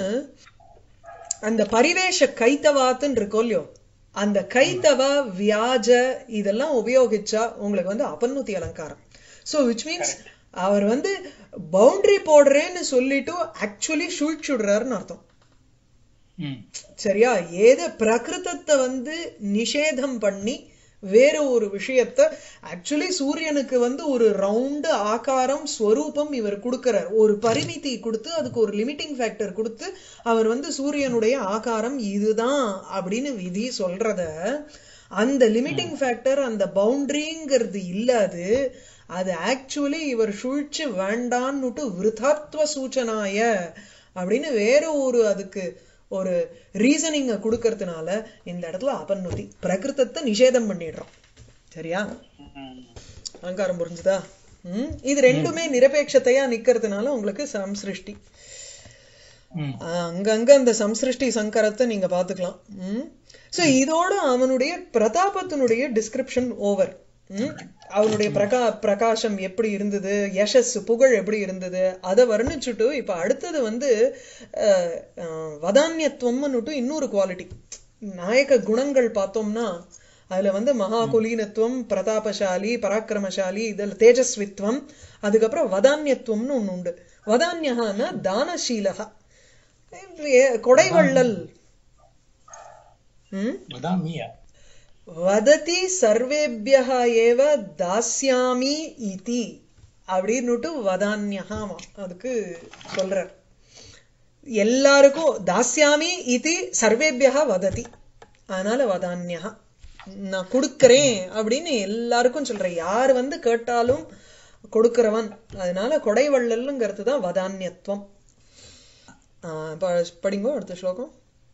அந்த பரிவேஷ கைத்தவாத்துன்னு இருக்கோ இல்லையோ அந்த கைத்தவ வியாஜ இதெல்லாம் உபயோகிச்சா உங்களுக்கு வந்து அபநுத்தி அலங்காரம் சோ விச் மீன்ஸ் அவர் வந்து பவுண்டரி போடுறேன்னு சொல்லிட்டு ஆக்சுவலி சுழிச்சுடுறாருன்னு அர்த்தம் ம் சரியா ஏது பிரகிருதத்தை வந்து நிஷேதம் பண்ணி வேற ஒரு விஷயத்த ஆக்சுவலி சூரியனுக்கு வந்து ஒரு ரவுண்டு ஆகாரம் ஸ்வரூபம் இவர் கொடுக்கிறார் ஒரு பரிமிதி கொடுத்து அதுக்கு ஒரு லிமிட்டிங் ஃபேக்டர் கொடுத்து அவர் வந்து சூரியனுடைய ஆகாரம் இதுதான் அப்படின்னு விதி சொல்றத அந்த லிமிட்டிங் ஃபேக்டர் அந்த பவுண்டரிங்கிறது இல்லாது அது ஆக்சுவலி இவர் சுழிச்சு வேண்டான்னுட்டு விருதாத்வ சூச்சனாய அப்படின்னு வேற ஒரு அதுக்கு ஒரு ரீசனிங்க கொடுக்கறதுனால இந்த இடத்துல அபநுதி பிரகிருதத்தை நிஷேதம் பண்ணிடுறோம் சரியா அலங்காரம் புரிஞ்சுதா ம் இது ரெண்டுமே நிரபேட்சத்தையா நிக்கிறதுனால உங்களுக்கு சம்சிருஷ்டி ம் ஆஹ் அங்கங்க அந்த சம்சிருஷ்டி சங்கரத்தை நீங்க பாத்துக்கலாம் ம் சோ இதோட அவனுடைய பிரதாபத்தினுடைய டிஸ்கிரிப்ஷன் ஓவர் ம் அவனுடைய பிரகா பிரகாசம் எப்படி இருந்தது யசஸ் புகழ் எப்படி இருந்தது அதை வர்ணிச்சுட்டு இப்ப அடுத்தது வந்து அஹ், அஹ், வதான்யத்துவம்னுட்டு இன்னொரு குவாலிட்டி நாயக குணங்கள் பார்த்தோம்னா அதுல வந்து மகாகுலீனத்துவம் பிரதாபசாலி பராக்கிரமசாலி இதுல தேஜஸ்வித்வம் அதுக்கப்புறம் வதான்யத்துவம்னு ஒண்ணு உண்டு வதான்யகான்னா தானசீலகா ஏ- கொடைவள்ளல் ம் வதாமியா வததி சர்வேபியः ஏவ தாஸ்யாமி இதி அப்படின்னுட்டு வதான்யகாமா அதுக்கு சொல்றார் எல்லாருக்கும் தாஸ்யாமி இதி சர்வேபியः வததி அதனால வதான்யகா நான் கொடுக்கறேன் அப்படின்னு எல்லாருக்கும் சொல்றேன் யார் வந்து கேட்டாலும் கொடுக்கிறவன் அதனால கொடைவள்ளல்ங்கிறது தான் வதான்யத்துவம் ஆஹ் ப- படிங்கோ அடுத்த ஸ்லோகம்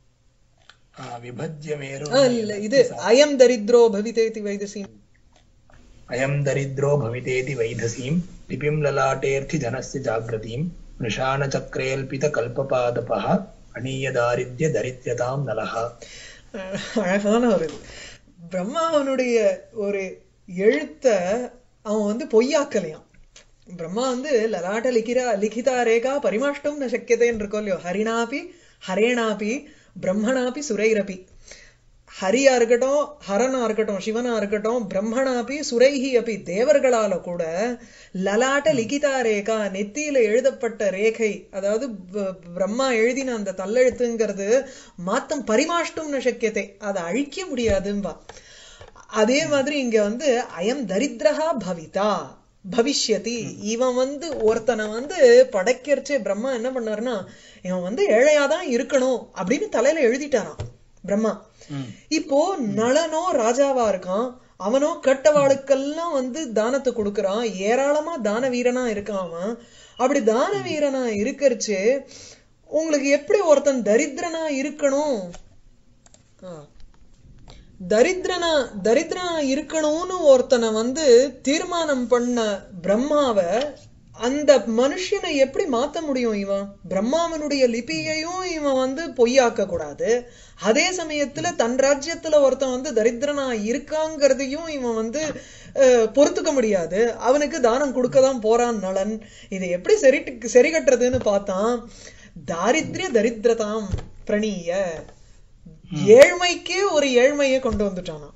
விபஜ்ய மேரு ஆ, இல்ல இது அயம் தரித்ரோ பவிதேதி வைதசி அயம் தரித்ரோ பவிதேதி வைதசீம் லிபிம் லலாட்டேர்த்தி ஜனஸ்ய ஜாகிரதீம் நிஷானச்சக்ரேல்பித கல்பபாதபः அநீயதாரித்ய தரித்யதாம் நலஹா அழகான ஒரு இது பிரம்மாவனுடைய ஒரு எழுத்த அவன் வந்து பொய்யாக்கலையாம் பிரம்மா வந்து லலாட்ட லிகிரா லிகிதா ரேகா பரிமாஷ்டம் ந சக்கியதேன்னு இருக்கோம் இல்லையோ ஹரிணாபி ஹரேணாபி பிரம்மணாபி சுரைரபி ஹரியா இருக்கட்டும் ஹரனா இருக்கட்டும் சிவனா இருக்கட்டும் பிரம்மணாபி சுரைஹி அப்பி தேவர்களால கூட லலாட்ட லிகிதா ரேகா நெத்தியில எழுதப்பட்ட ரேகை அதாவது ப- பிரம்மா எழுதின அந்த தல்லெழுத்துங்கிறது மாத்தம் பரிமாஷ்டும் சக்கியத்தை அதை அழிக்க முடியாதும்பா அதே மாதிரி இங்க வந்து அயம் தரித்ரஹா பவிதா பவிஷ்யதி இவன் வந்து ஒருத்தனை வந்து படைக்கிறச்சே பிரம்மா என்ன பண்ணாருன்னா இவன் வந்து ஏழையாதான் இருக்கணும் அப்படின்னு தலையில எழுதிட்டாராம் பிரம்மா ம் இப்போ நளனோ ராஜாவா இருக்கான் அவனோ கெட்டவாளுக்கெல்லாம் வந்து தானத்தை கொடுக்கறான் ஏராளமா தான வீரனா இருக்கான் அவன் அப்படி தான வீரனா இருக்கறச்சு உங்களுக்கு எப்படி ஒருத்தன் தரித்திரனா இருக்கணும் ஆ. தரித்திரனா தரித்திரனா இருக்கணும்னு ஒருத்தனை வந்து தீர்மானம் பண்ண பிரம்மாவ அந்த மனுஷனை எப்படி மாத்த முடியும் இவன் பிரம்மாவனுடைய லிபியையும் இவன் வந்து பொய்யாக்க கூடாது அதே சமயத்துல தன் ராஜ்யத்துல ஒருத்தன் வந்து தரித்திரனா இருக்காங்கிறதையும் இவன் வந்து அஹ், பொறுத்துக்க முடியாது அவனுக்கு தானம் கொடுக்க தான் போறான் நலன் இதை எப்படி சரி சரி கட்டுறதுன்னு பார்த்தான் தாரித்ரிய தரித்திரதாம் பிரணீய ஏழ்மைக்கே ஒரு ஏழ்மையை கொண்டு வந்துட்டானாம்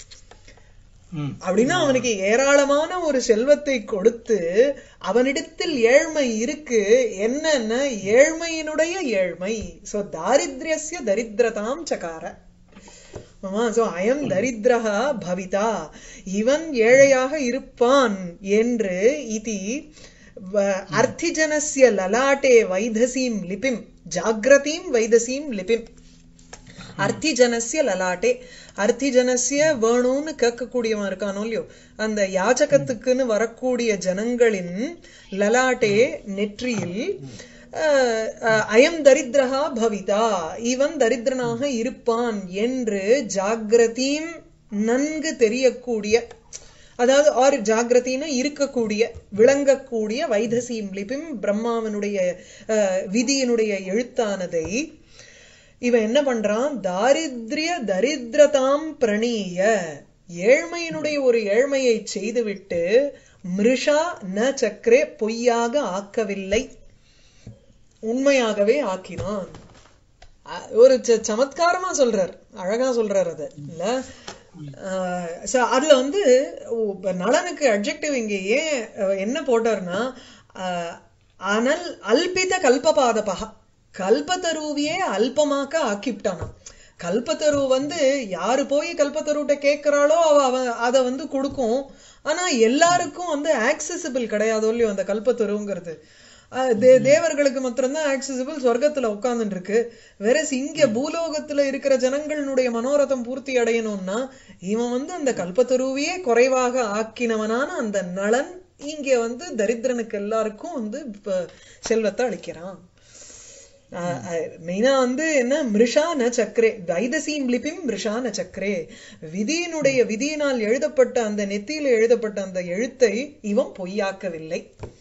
ம் அப்படின்னா அவனுக்கு ஏராளமான ஒரு செல்வத்தை கொடுத்து அவனிடத்தில் ஏழ்மை இருக்கு என்னன்னா ஏழ்மையினுடைய ஏழ்மை சோ தாரித்ரியஸ்ய தரித்திரதாம் சகார ஆமா சோ அயம் தரித்திரஹா பவிதா இவன் ஏழையாக இருப்பான் என்று இதி வ- அர்த்திஜனஸ்ய லலாட்டே வைதசீம் லிபிம் ஜாகிரதீம் வைதசீம் லிபிம் அர்த்திஜனஸ்ய லலாட்டே அர்த்திஜனஸ்ய வேணும்னு கேட்கக்கூடியவன் இருக்கானோ இல்லையோ அந்த யாச்சகத்துக்குன்னு வரக்கூடிய ஜனங்களின் லலாட்டே நெற்றியில் அஹ், அஹ், அயம் தரித்திரஹா பவிதா இவன் தரித்திரனாக இருப்பான் என்று ஜாகிரதீம் நன்கு தெரியக்கூடிய அதாவது ஆர் ஜாகிரதின்னு இருக்கக்கூடிய விளங்கக்கூடிய வைதசீம் லிபிம் பிரம்மாவனுடைய அஹ், விதியினுடைய எழுத்தானதை இவன் என்ன பண்றான் தாரித்ரிய தரித்திரதாம் பிரணீய ஏழ்மையினுடைய ஒரு ஏழ்மையை செய்துவிட்டு மிருஷா ந சக்கரே பொய்யாக ஆக்கவில்லை உண்மையாகவே ஆக்கினான் அ- ஒரு ச- சமத்காரமா சொல்றார் அழகா சொல்றார் அது இல்ல ஆஹ் so அதுல வந்து ஓ, இப்ப நளனுக்கு அட்ஜெக்டிவ் இங்க ஏன் அஹ், என்ன போட்டார்னா ஆஹ், அனல் அல்பித கல்பபாதபகா கல்பத்தருவியே அல்பமாக்க ஆக்கிவிட்டானாம் கல்பத்தரு வந்து யாரு போய் கல்பத்தருட்ட கேட்கிறாளோ அவ அவ அதை வந்து கொடுக்கும் ஆனா எல்லாருக்கும் வந்து ஆக்சசிபிள் கிடையாதோ இல்லையோ அந்த கல்பத்தருங்கிறது அஹ் தே- தேவர்களுக்கு மாத்திரம்தான் ஆக்சசிபிள் சொர்க்கத்துல உட்கார்ந்துட்டு இருக்கு வேற இங்க பூலோகத்துல இருக்கிற ஜனங்களுடைய மனோரதம் பூர்த்தி அடையணும்னா இவன் வந்து அந்த கல்பத்தருவையே குறைவாக ஆக்கினவனான அந்த நளன் இங்க வந்து தரித்திரனுக்கு எல்லாருக்கும் வந்து இப்ப செல்வத்தை அளிக்கிறான் மெயினா வந்து என்ன மிருஷா ந சக்கரே வைதசீம் லிபிம் மிருஷா ந சக்கரே விதியினுடைய விதியினால் எழுதப்பட்ட அந்த நெத்தியில எழுதப்பட்ட அந்த எழுத்தை இவன் பொய்யாக்கவில்லை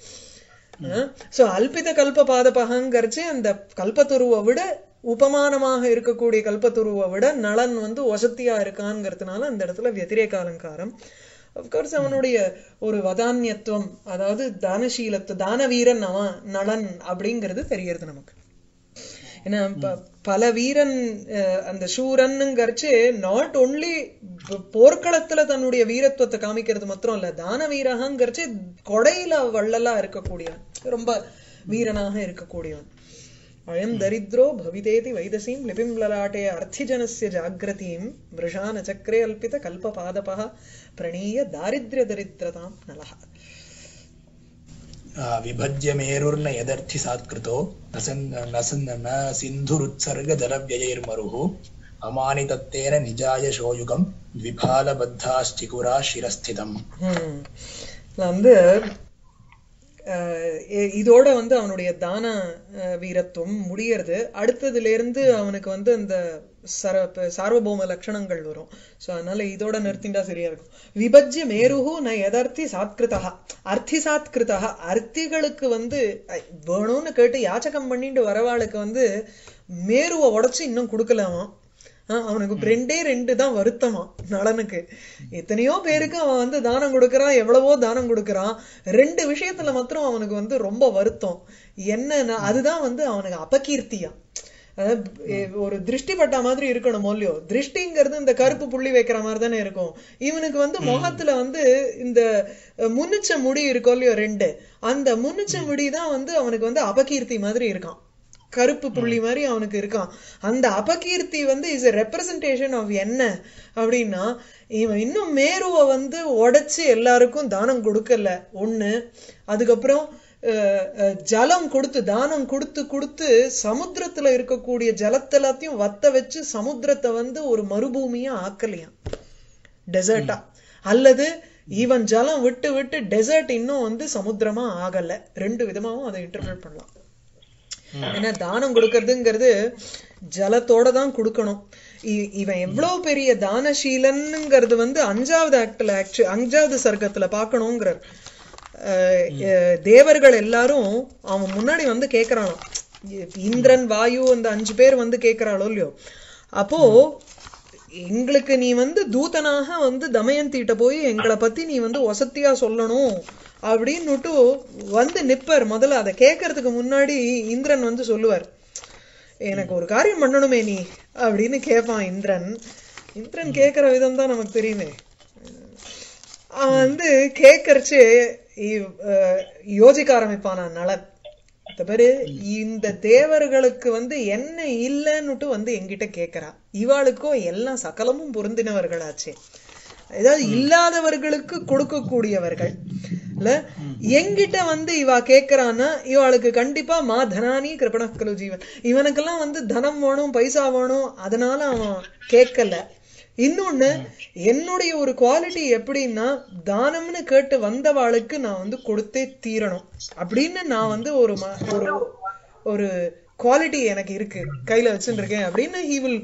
சோ அல்பித கல்ப பாதபகங்கிறச்சு அந்த கல்பத்துருவை விட உபமானமாக இருக்கக்கூடிய கல்பத்துருவை விட நளன் வந்து ஒசத்தியா இருக்கான்ங்கிறதுனால அந்த இடத்துல வத்திரேக அலங்காரம் அப்கோர்ஸ் அவனுடைய ஒரு வதான்யத்துவம் அதாவது தானசீலத்து தானவீரன் அவன் நளன் அப்படிங்கிறது தெரியறது நமக்கு ஏன்னா ப- பல வீரன் அஹ், அந்த சூரன்னுங்கிறச்சு நாட் ஒன்லி போர்க்களத்துல தன்னுடைய வீரத்துவத்தை காமிக்கிறது மாத்திரம் இல்ல தான வீரகங்கிறச்சு கொடையில வள்ளலா இருக்கக்கூடியவன் ரொம்ப வீரனாக இருக்கக்கூடியவன் அயம் தரித்ரோ பவிதேதி வைதசீம் லிபிம் லலாட்டே அர்த்திஜனஸ்ய ஜாகிரதீம் மிருஷான சக்கரே அல்பித கல்ப பாதபः பிரணீய தாரித்ரிய தரித்திரதாம் நலஹ आ, विभज्य मेरुर्न यदर्थि सात्कृतो न सन् न सन् न सिन्धुरुत्सर्गजलव्ययैर्मरुः अमानितत्तेन निजाय शोयुगम् द्विफालबद्धाश्चिकुरा शिरस्थितम् ஹம். இதுல வந்து அஹ், இ- இதோட வந்து அவனுடைய தான அஹ், வீரத்துவம் முடியறது அடுத்ததுல இருந்து அவனுக்கு வந்து அந்த சர ப- சார்வபௌம லட்சணங்கள் வரும் சோ அதனால இதோட நிறுத்திண்டா சரியா இருக்கும் விபஜ்ய மேருஹு ந எதர்த்தி சாத்கிருதா அர்த்தி சாத்கிருதா அர்த்திகளுக்கு வந்து அஹ், வேணும்னு கேட்டு யாச்சகம் பண்ணிட்டு வரவாளுக்கு வந்து மேருவை உடைச்சு இன்னும் கொடுக்கலாமா ஆஹ் அவனுக்கு ரெண்டே ரெண்டு தான் வருத்தமா நளனுக்கு எத்தனையோ பேருக்கு அவன் வந்து தானம் கொடுக்கறான் எவ்வளவோ தானம் கொடுக்கறான் ரெண்டு விஷயத்துல மாத்திரம் அவனுக்கு வந்து ரொம்ப வருத்தம் என்னன்னா அதுதான் வந்து அவனுக்கு அபகீர்த்தியா அதாவது, எ- ஒரு திருஷ்டி பட்ட மாதிரி இருக்கணும் இல்லையோ திருஷ்டிங்கிறது இந்த கருப்பு புள்ளி வைக்கிற மாதிரி தானே இருக்கும் இவனுக்கு வந்து முகத்துல வந்து இந்த அஹ், முன்னுச்ச முடி இருக்கும் இல்லையோ ரெண்டு அந்த முன்னுச்ச முடி தான் வந்து அவனுக்கு வந்து அபகீர்த்தி மாதிரி இருக்கான் கருப்பு புள்ளி மாதிரி அவனுக்கு இருக்கான் அந்த அபகீர்த்தி வந்து இஸ் a ரெப்ரசன்டேஷன் ஆஃப் என்ன அப்படின்னா இவன் இன்னும் மேருவை வந்து உடைச்சு எல்லாருக்கும் தானம் கொடுக்கல ஒண்ணு அதுக்கப்புறம் அஹ், அஹ், ஜலம் கொடுத்து தானம் கொடுத்து கொடுத்து சமுத்திரத்துல இருக்கக்கூடிய ஜலத்தை எல்லாத்தையும் வத்த வச்சு சமுத்திரத்தை வந்து ஒரு மறுபூமியா ஆக்கலையாம் டெசர்ட்டா அல்லது ஈவன் ஜலம் விட்டு விட்டு டெசர்ட் இன்னும் வந்து சமுத்திரமா ஆகல ரெண்டு விதமாவும் அதை இன்டர்பிரட் பண்ணலாம் ஏன்னா தானம் கொடுக்கறதுங்கிறது ஜலத்தோட தான் கொடுக்கணும் இ- இவன் எவ்வளவு பெரிய தானசீலன்ங்கிறது வந்து அஞ்சாவது ஆக்ட்ல ஆக்சுவலி அஞ்சாவது சர்க்கத்துல பார்க்கணுங்கிறார் அஹ் அஹ் தேவர்கள் எல்லாரும் அவன் முன்னாடி வந்து கேக்குறானாம் இந்திரன் வாயு அந்த அஞ்சு பேர் வந்து கேக்குறாளோ இல்லையோ அப்போ எங்களுக்கு நீ வந்து தூதனாக வந்து தமயந்திட்ட போய் எங்களை பத்தி நீ வந்து வசத்தியா சொல்லணும் அப்படின்னுட்டு வந்து நிப்பர் முதல்ல அதை கேட்கறதுக்கு முன்னாடி இந்திரன் வந்து சொல்லுவார் எனக்கு ஒரு காரியம் பண்ணணுமே நீ அப்படின்னு கேட்பான் இந்திரன் இந்திரன் கேட்கிற விதம் தான் நமக்கு தெரியுமே அவன் வந்து கேட்கறச்சு யோசிக்க ஆரம்பிப்பானா நலன் இந்த பேரு இந்த தேவர்களுக்கு வந்து என்ன இல்லைன்னுட்டு வந்து என்கிட்ட கேக்குறா இவாளுக்கோ எல்லாம் சகலமும் பொருந்தினவர்களாச்சே ஏதாவது இல்லாதவர்களுக்கு கொடுக்கக்கூடியவர்கள் இல்ல எங்கிட்ட வந்து இவா கேக்குறான்னா இவாளுக்கு கண்டிப்பா மா தனானி கிருபணக்கலு ஜீவன் இவனுக்கெல்லாம் வந்து தனம் வேணும் பைசா வேணும் அதனால அவன் கேட்கல இன்னொன்னு என்னுடைய ஒரு குவாலிட்டி எப்படின்னா தானம்னு கேட்டு வந்தவாளுக்கு நான் வந்து கொடுத்தே தீரணும் அப்படின்னு நான் வந்து ஒரு ம- ஒரு ஒரு குவாலிட்டி எனக்கு இருக்கு கையில வச்சுட்டு இருக்கேன் அப்படின்னு ஹி வில்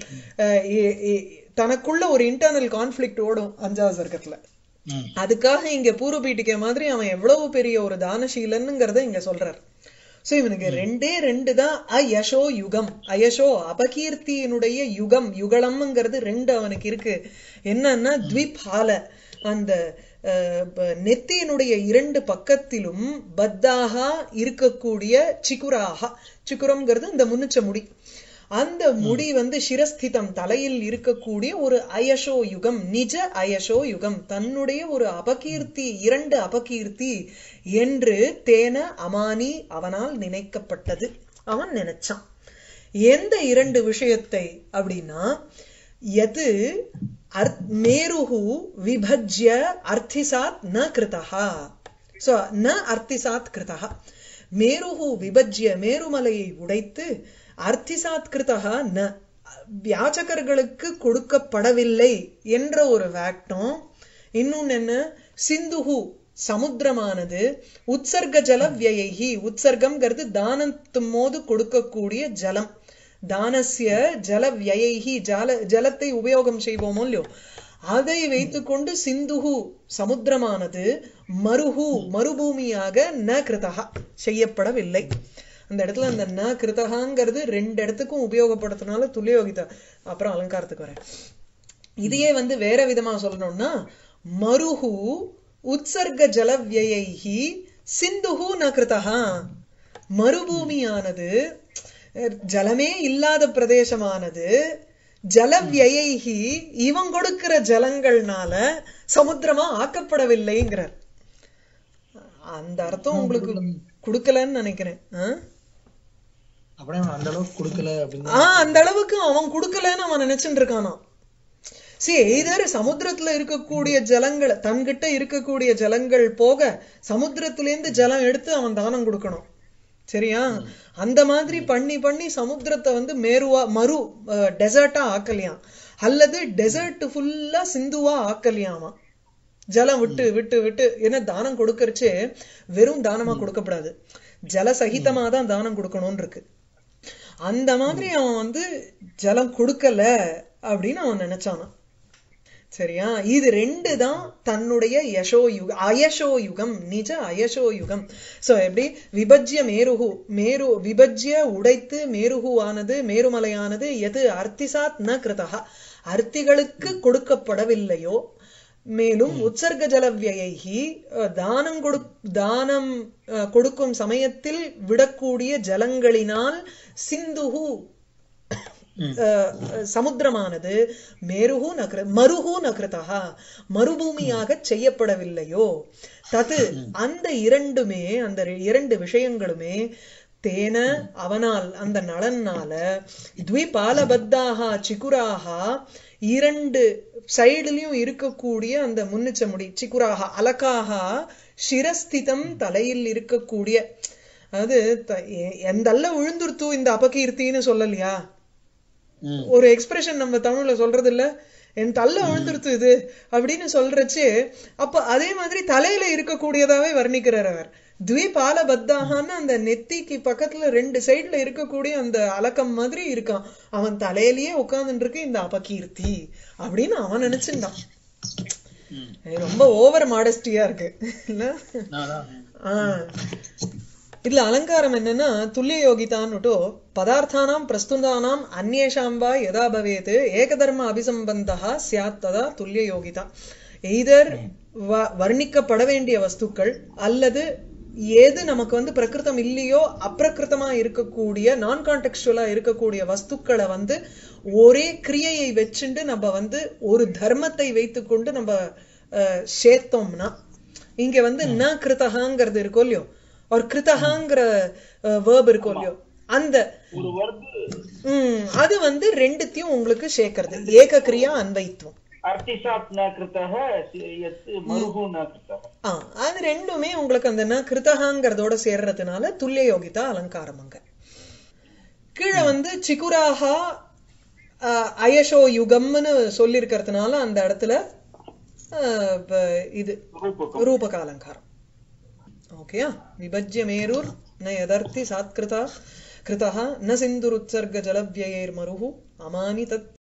தனக்குள்ள ஒரு இன்டர்னல் கான்ஃபிளிக்ட் ஓடும் அஞ்சாவது சர்க்கத்துல ம். அதுக்காக இங்க பூர்வ பீட்டிகை மாதிரி அவன் எவ்வளவு பெரிய ஒரு தானசீலன்ங்கிறத இங்க சொல்றார் சோ இவனுக்கு ரெண்டே ரெண்டு தான் அயசோ யுகம் அயசோ அபகீர்த்தியினுடைய யுகம் யுகலம்ங்கிறது ரெண்டு அவனுக்கு இருக்கு என்னன்னா த்விபால அந்த அஹ், ப- நெத்தியினுடைய இரண்டு பக்கத்திலும் பத்தாக இருக்கக்கூடிய சிக்குராக சிக்குரம்ங்கிறது இந்த முன்னுச்ச முடி அந்த முடி வந்து சிரஸ்திதம் தலையில் இருக்கக்கூடிய ஒரு அயசோ யுகம் நிஜ அயசோ யுகம் தன்னுடைய ஒரு அபகீர்த்தி இரண்டு அபகீர்த்தி என்று தேன அமானி அவனால் நினைக்கப்பட்டது அவன் நினைச்சான் எந்த இரண்டு விஷயத்தை அப்படின்னா எது அர்த்- மேருஹு விபஜ்ய அர்த்திசாத் ந கிருதா சோ ந அர்த்திசாத் கிருதா மேருஹு விபஜ்ய மேருமலையை உடைத்து அர்த்திசாத் கிருதா ந யாச்சகர்களுக்கு கொடுக்கப்படவில்லை என்ற ஒரு ஃபேக்டும் இன்னொன்னு என்ன சிந்துஹு சமுத்திரமானது உற்சர்க ஜல வியைஹி உற்சர்க்கம்ங்கிறது தானத்தும் போது கொடுக்கக்கூடிய ஜலம் தானசிய ஜல வியைஹி ஜல ஜலத்தை உபயோகம் செய்வோமோ இல்லையோ அதை வைத்துக்கொண்டு சிந்துஹு சமுத்திரமானது மருஹு மறுபூமியாக ந கிருதா செய்யப்படவில்லை அந்த இடத்துல அந்த ந கிருதகாங்கிறது ரெண்டு இடத்துக்கும் உபயோகப்படுத்தினால துல்லியோகிதா அப்புறம் அலங்காரத்துக்கு வரேன் இதையே வந்து வேற விதமா சொல்லணும்னா மருஹு உற்சர்க ஜலவியைஹி சிந்துஹு ந கிருதா மறுபூமியானது அஹ், ஜலமே இல்லாத பிரதேசமானது ஜலவியைஹி இவன் கொடுக்கிற ஜலங்கள்னால சமுத்திரமா ஆக்கப்படவில்லைங்கிறார் அந்த அர்த்தம் உங்களுக்கு கொடுக்கலன்னு நினைக்கிறேன் ஆ? அப்படியே அவன் அந்த அளவுக்கு கொடுக்கல அப்படின்னு ஆ அந்த அளவுக்கு அவன் கொடுக்கலன்னு அவன் நினைச்சுட்டு இருக்கானா சரி எய்தர் சமுத்திரத்துல இருக்கக்கூடிய ஜலங்கள் தன்கிட்ட இருக்கக்கூடிய ஜலங்கள் போக சமுத்திரத்திலேருந்து ஜலம் எடுத்து அவன் தானம் கொடுக்கணும் சரியா அந்த மாதிரி பண்ணி பண்ணி சமுத்திரத்தை வந்து மேருவா மறு டெசர்ட்டா ஆக்கலையாம் அல்லது டெசர்ட் ஃபுல்லா சிந்துவா ஆக்கலையாமா ஜலம் விட்டு விட்டு விட்டு ஏன்னா தானம் கொடுக்கறச்சே வெறும் தானமா கொடுக்கப்படாது ஜல சகிதமா தான் தானம் கொடுக்கணும்னு இருக்கு அந்த மாதிரி அவன் வந்து ஜலம் கொடுக்கல அப்படின்னு அவன் நினைச்சானாம் சரியா இது ரெண்டு தான் தன்னுடைய யசோ யுக அயசோ யுகம் நிஜ அயசோ யுகம் சோ எப்படி விபஜ்ய மேருகு மேரு விபஜ்ய உடைத்து மேருகு ஆனது மேருமலையானது எது அர்த்திசாத் ந கிருதா அர்த்திகளுக்கு கொடுக்கப்படவில்லையோ மேலும் உற்சர்க ஜலவியைகி தானம் கொடு தானம் அஹ், கொடுக்கும் சமயத்தில் விடக்கூடிய ஜலங்களினால் சிந்துஹு அஹ், சமுத்திரமானது மேருகு நக்ர மருகு நக்ரதா மறுபூமியாக செய்யப்படவில்லையோ தது அந்த இரண்டுமே அந்த இரண்டு விஷயங்களுமே தேன அவனால் அந்த நலனால த்விபாலபத்தாக சிக்குராக இரண்டு சைடுலயும் இருக்கக்கூடிய அந்த முன்னிச்ச முடி சிக்குராக அலக்காக சிரஸ்திதம் தலையில் இருக்கக்கூடிய அதாவது த- எ- எந்தல்ல விழுந்துருத்து இந்த அபகீர்த்தின்னு சொல்லலையா ம். ஒரு எக்ஸ்பிரஷன் நம்ம தமிழ்ல சொல்றது இல்ல என் தள்ள விழுந்துருத்து இது அப்படின்னு சொல்றச்சு அப்ப அதே மாதிரி தலையில இருக்கக்கூடியதாவே வர்ணிக்கிறார் அவர் த்விபால பத்தாகான்னு அந்த நெத்திக்கு பக்கத்துல ரெண்டு சைடுல இருக்கக்கூடிய அந்த அலக்கம் மாதிரி இருக்கான் அவன் தலையிலேயே உட்கார்ந்துட்டு இருக்கு இந்த அபகீர்த்தி அப்படின்னு அவன் நினைச்சுட்டான் ம். இது ரொம்ப ஓவர் மாடஸ்டியா இருக்கு இல்ல அதான். ఆ ఇట్లా అలంకారం என்னன்னா துல்லிய யோகிதான்னுட்டு பதார்த்தானாம் பிரஸ்துதானாம் அந்நேஷாம் வா யதா பவேத் ஏகதர்ம அபிசம்பந்தா சியாத் ததா துல்லிய யோகிதா எய்தர் வர்ணிக்கப்பட வேண்டிய வஸ்துக்கள் அல்லது ஏது நமக்கு வந்து பிரகிருதம் இல்லையோ அப்பிரகிருத்தமா இருக்கக்கூடிய நான் கான்டெக்சுவலா இருக்கக்கூடிய வஸ்துக்களை வந்து ஒரே கிரியையை வச்சுண்டு நம்ம வந்து ஒரு தர்மத்தை வைத்துக்கொண்டு நம்ம அஹ், சேர்த்தோம்னா இங்க வந்து ந கிருதகாங்கிறது இருக்கோ இல்லையோ ஒரு கிருதகாங்கிற வேர்ப் இருக்கோ இல்லையோ அந்த ஒரு வருது ம், அது வந்து ரெண்டுத்தையும் உங்களுக்கு சேர்க்கறது ஏக கிரியா அன்வைத்துவம் அர்த்திசாத் ந கிருத்தக எத் மருகு ந கிருத்தக ஆ அது ரெண்டுமே உங்களுக்கு அந்த ந கிருதகாங்கிறதோட சேர்றதுனால துல்லிய யோகிதா அலங்காரம் அங்க கீழே வந்து சிகுராகா ஆ, அயசோ யுகம்னு சொல்லியிருக்கிறதுனால அந்த இடத்துல ஆ, ப- இது ரூபகம் ரூபக அலங்காரம் ஓகேயா விபஜ்ய மேரூர் ந யதர்த்தி சாத்கிருதா கிருதः न सिन्धुरुत्सर्गजलव्ययैर्मरुः अमानि तत्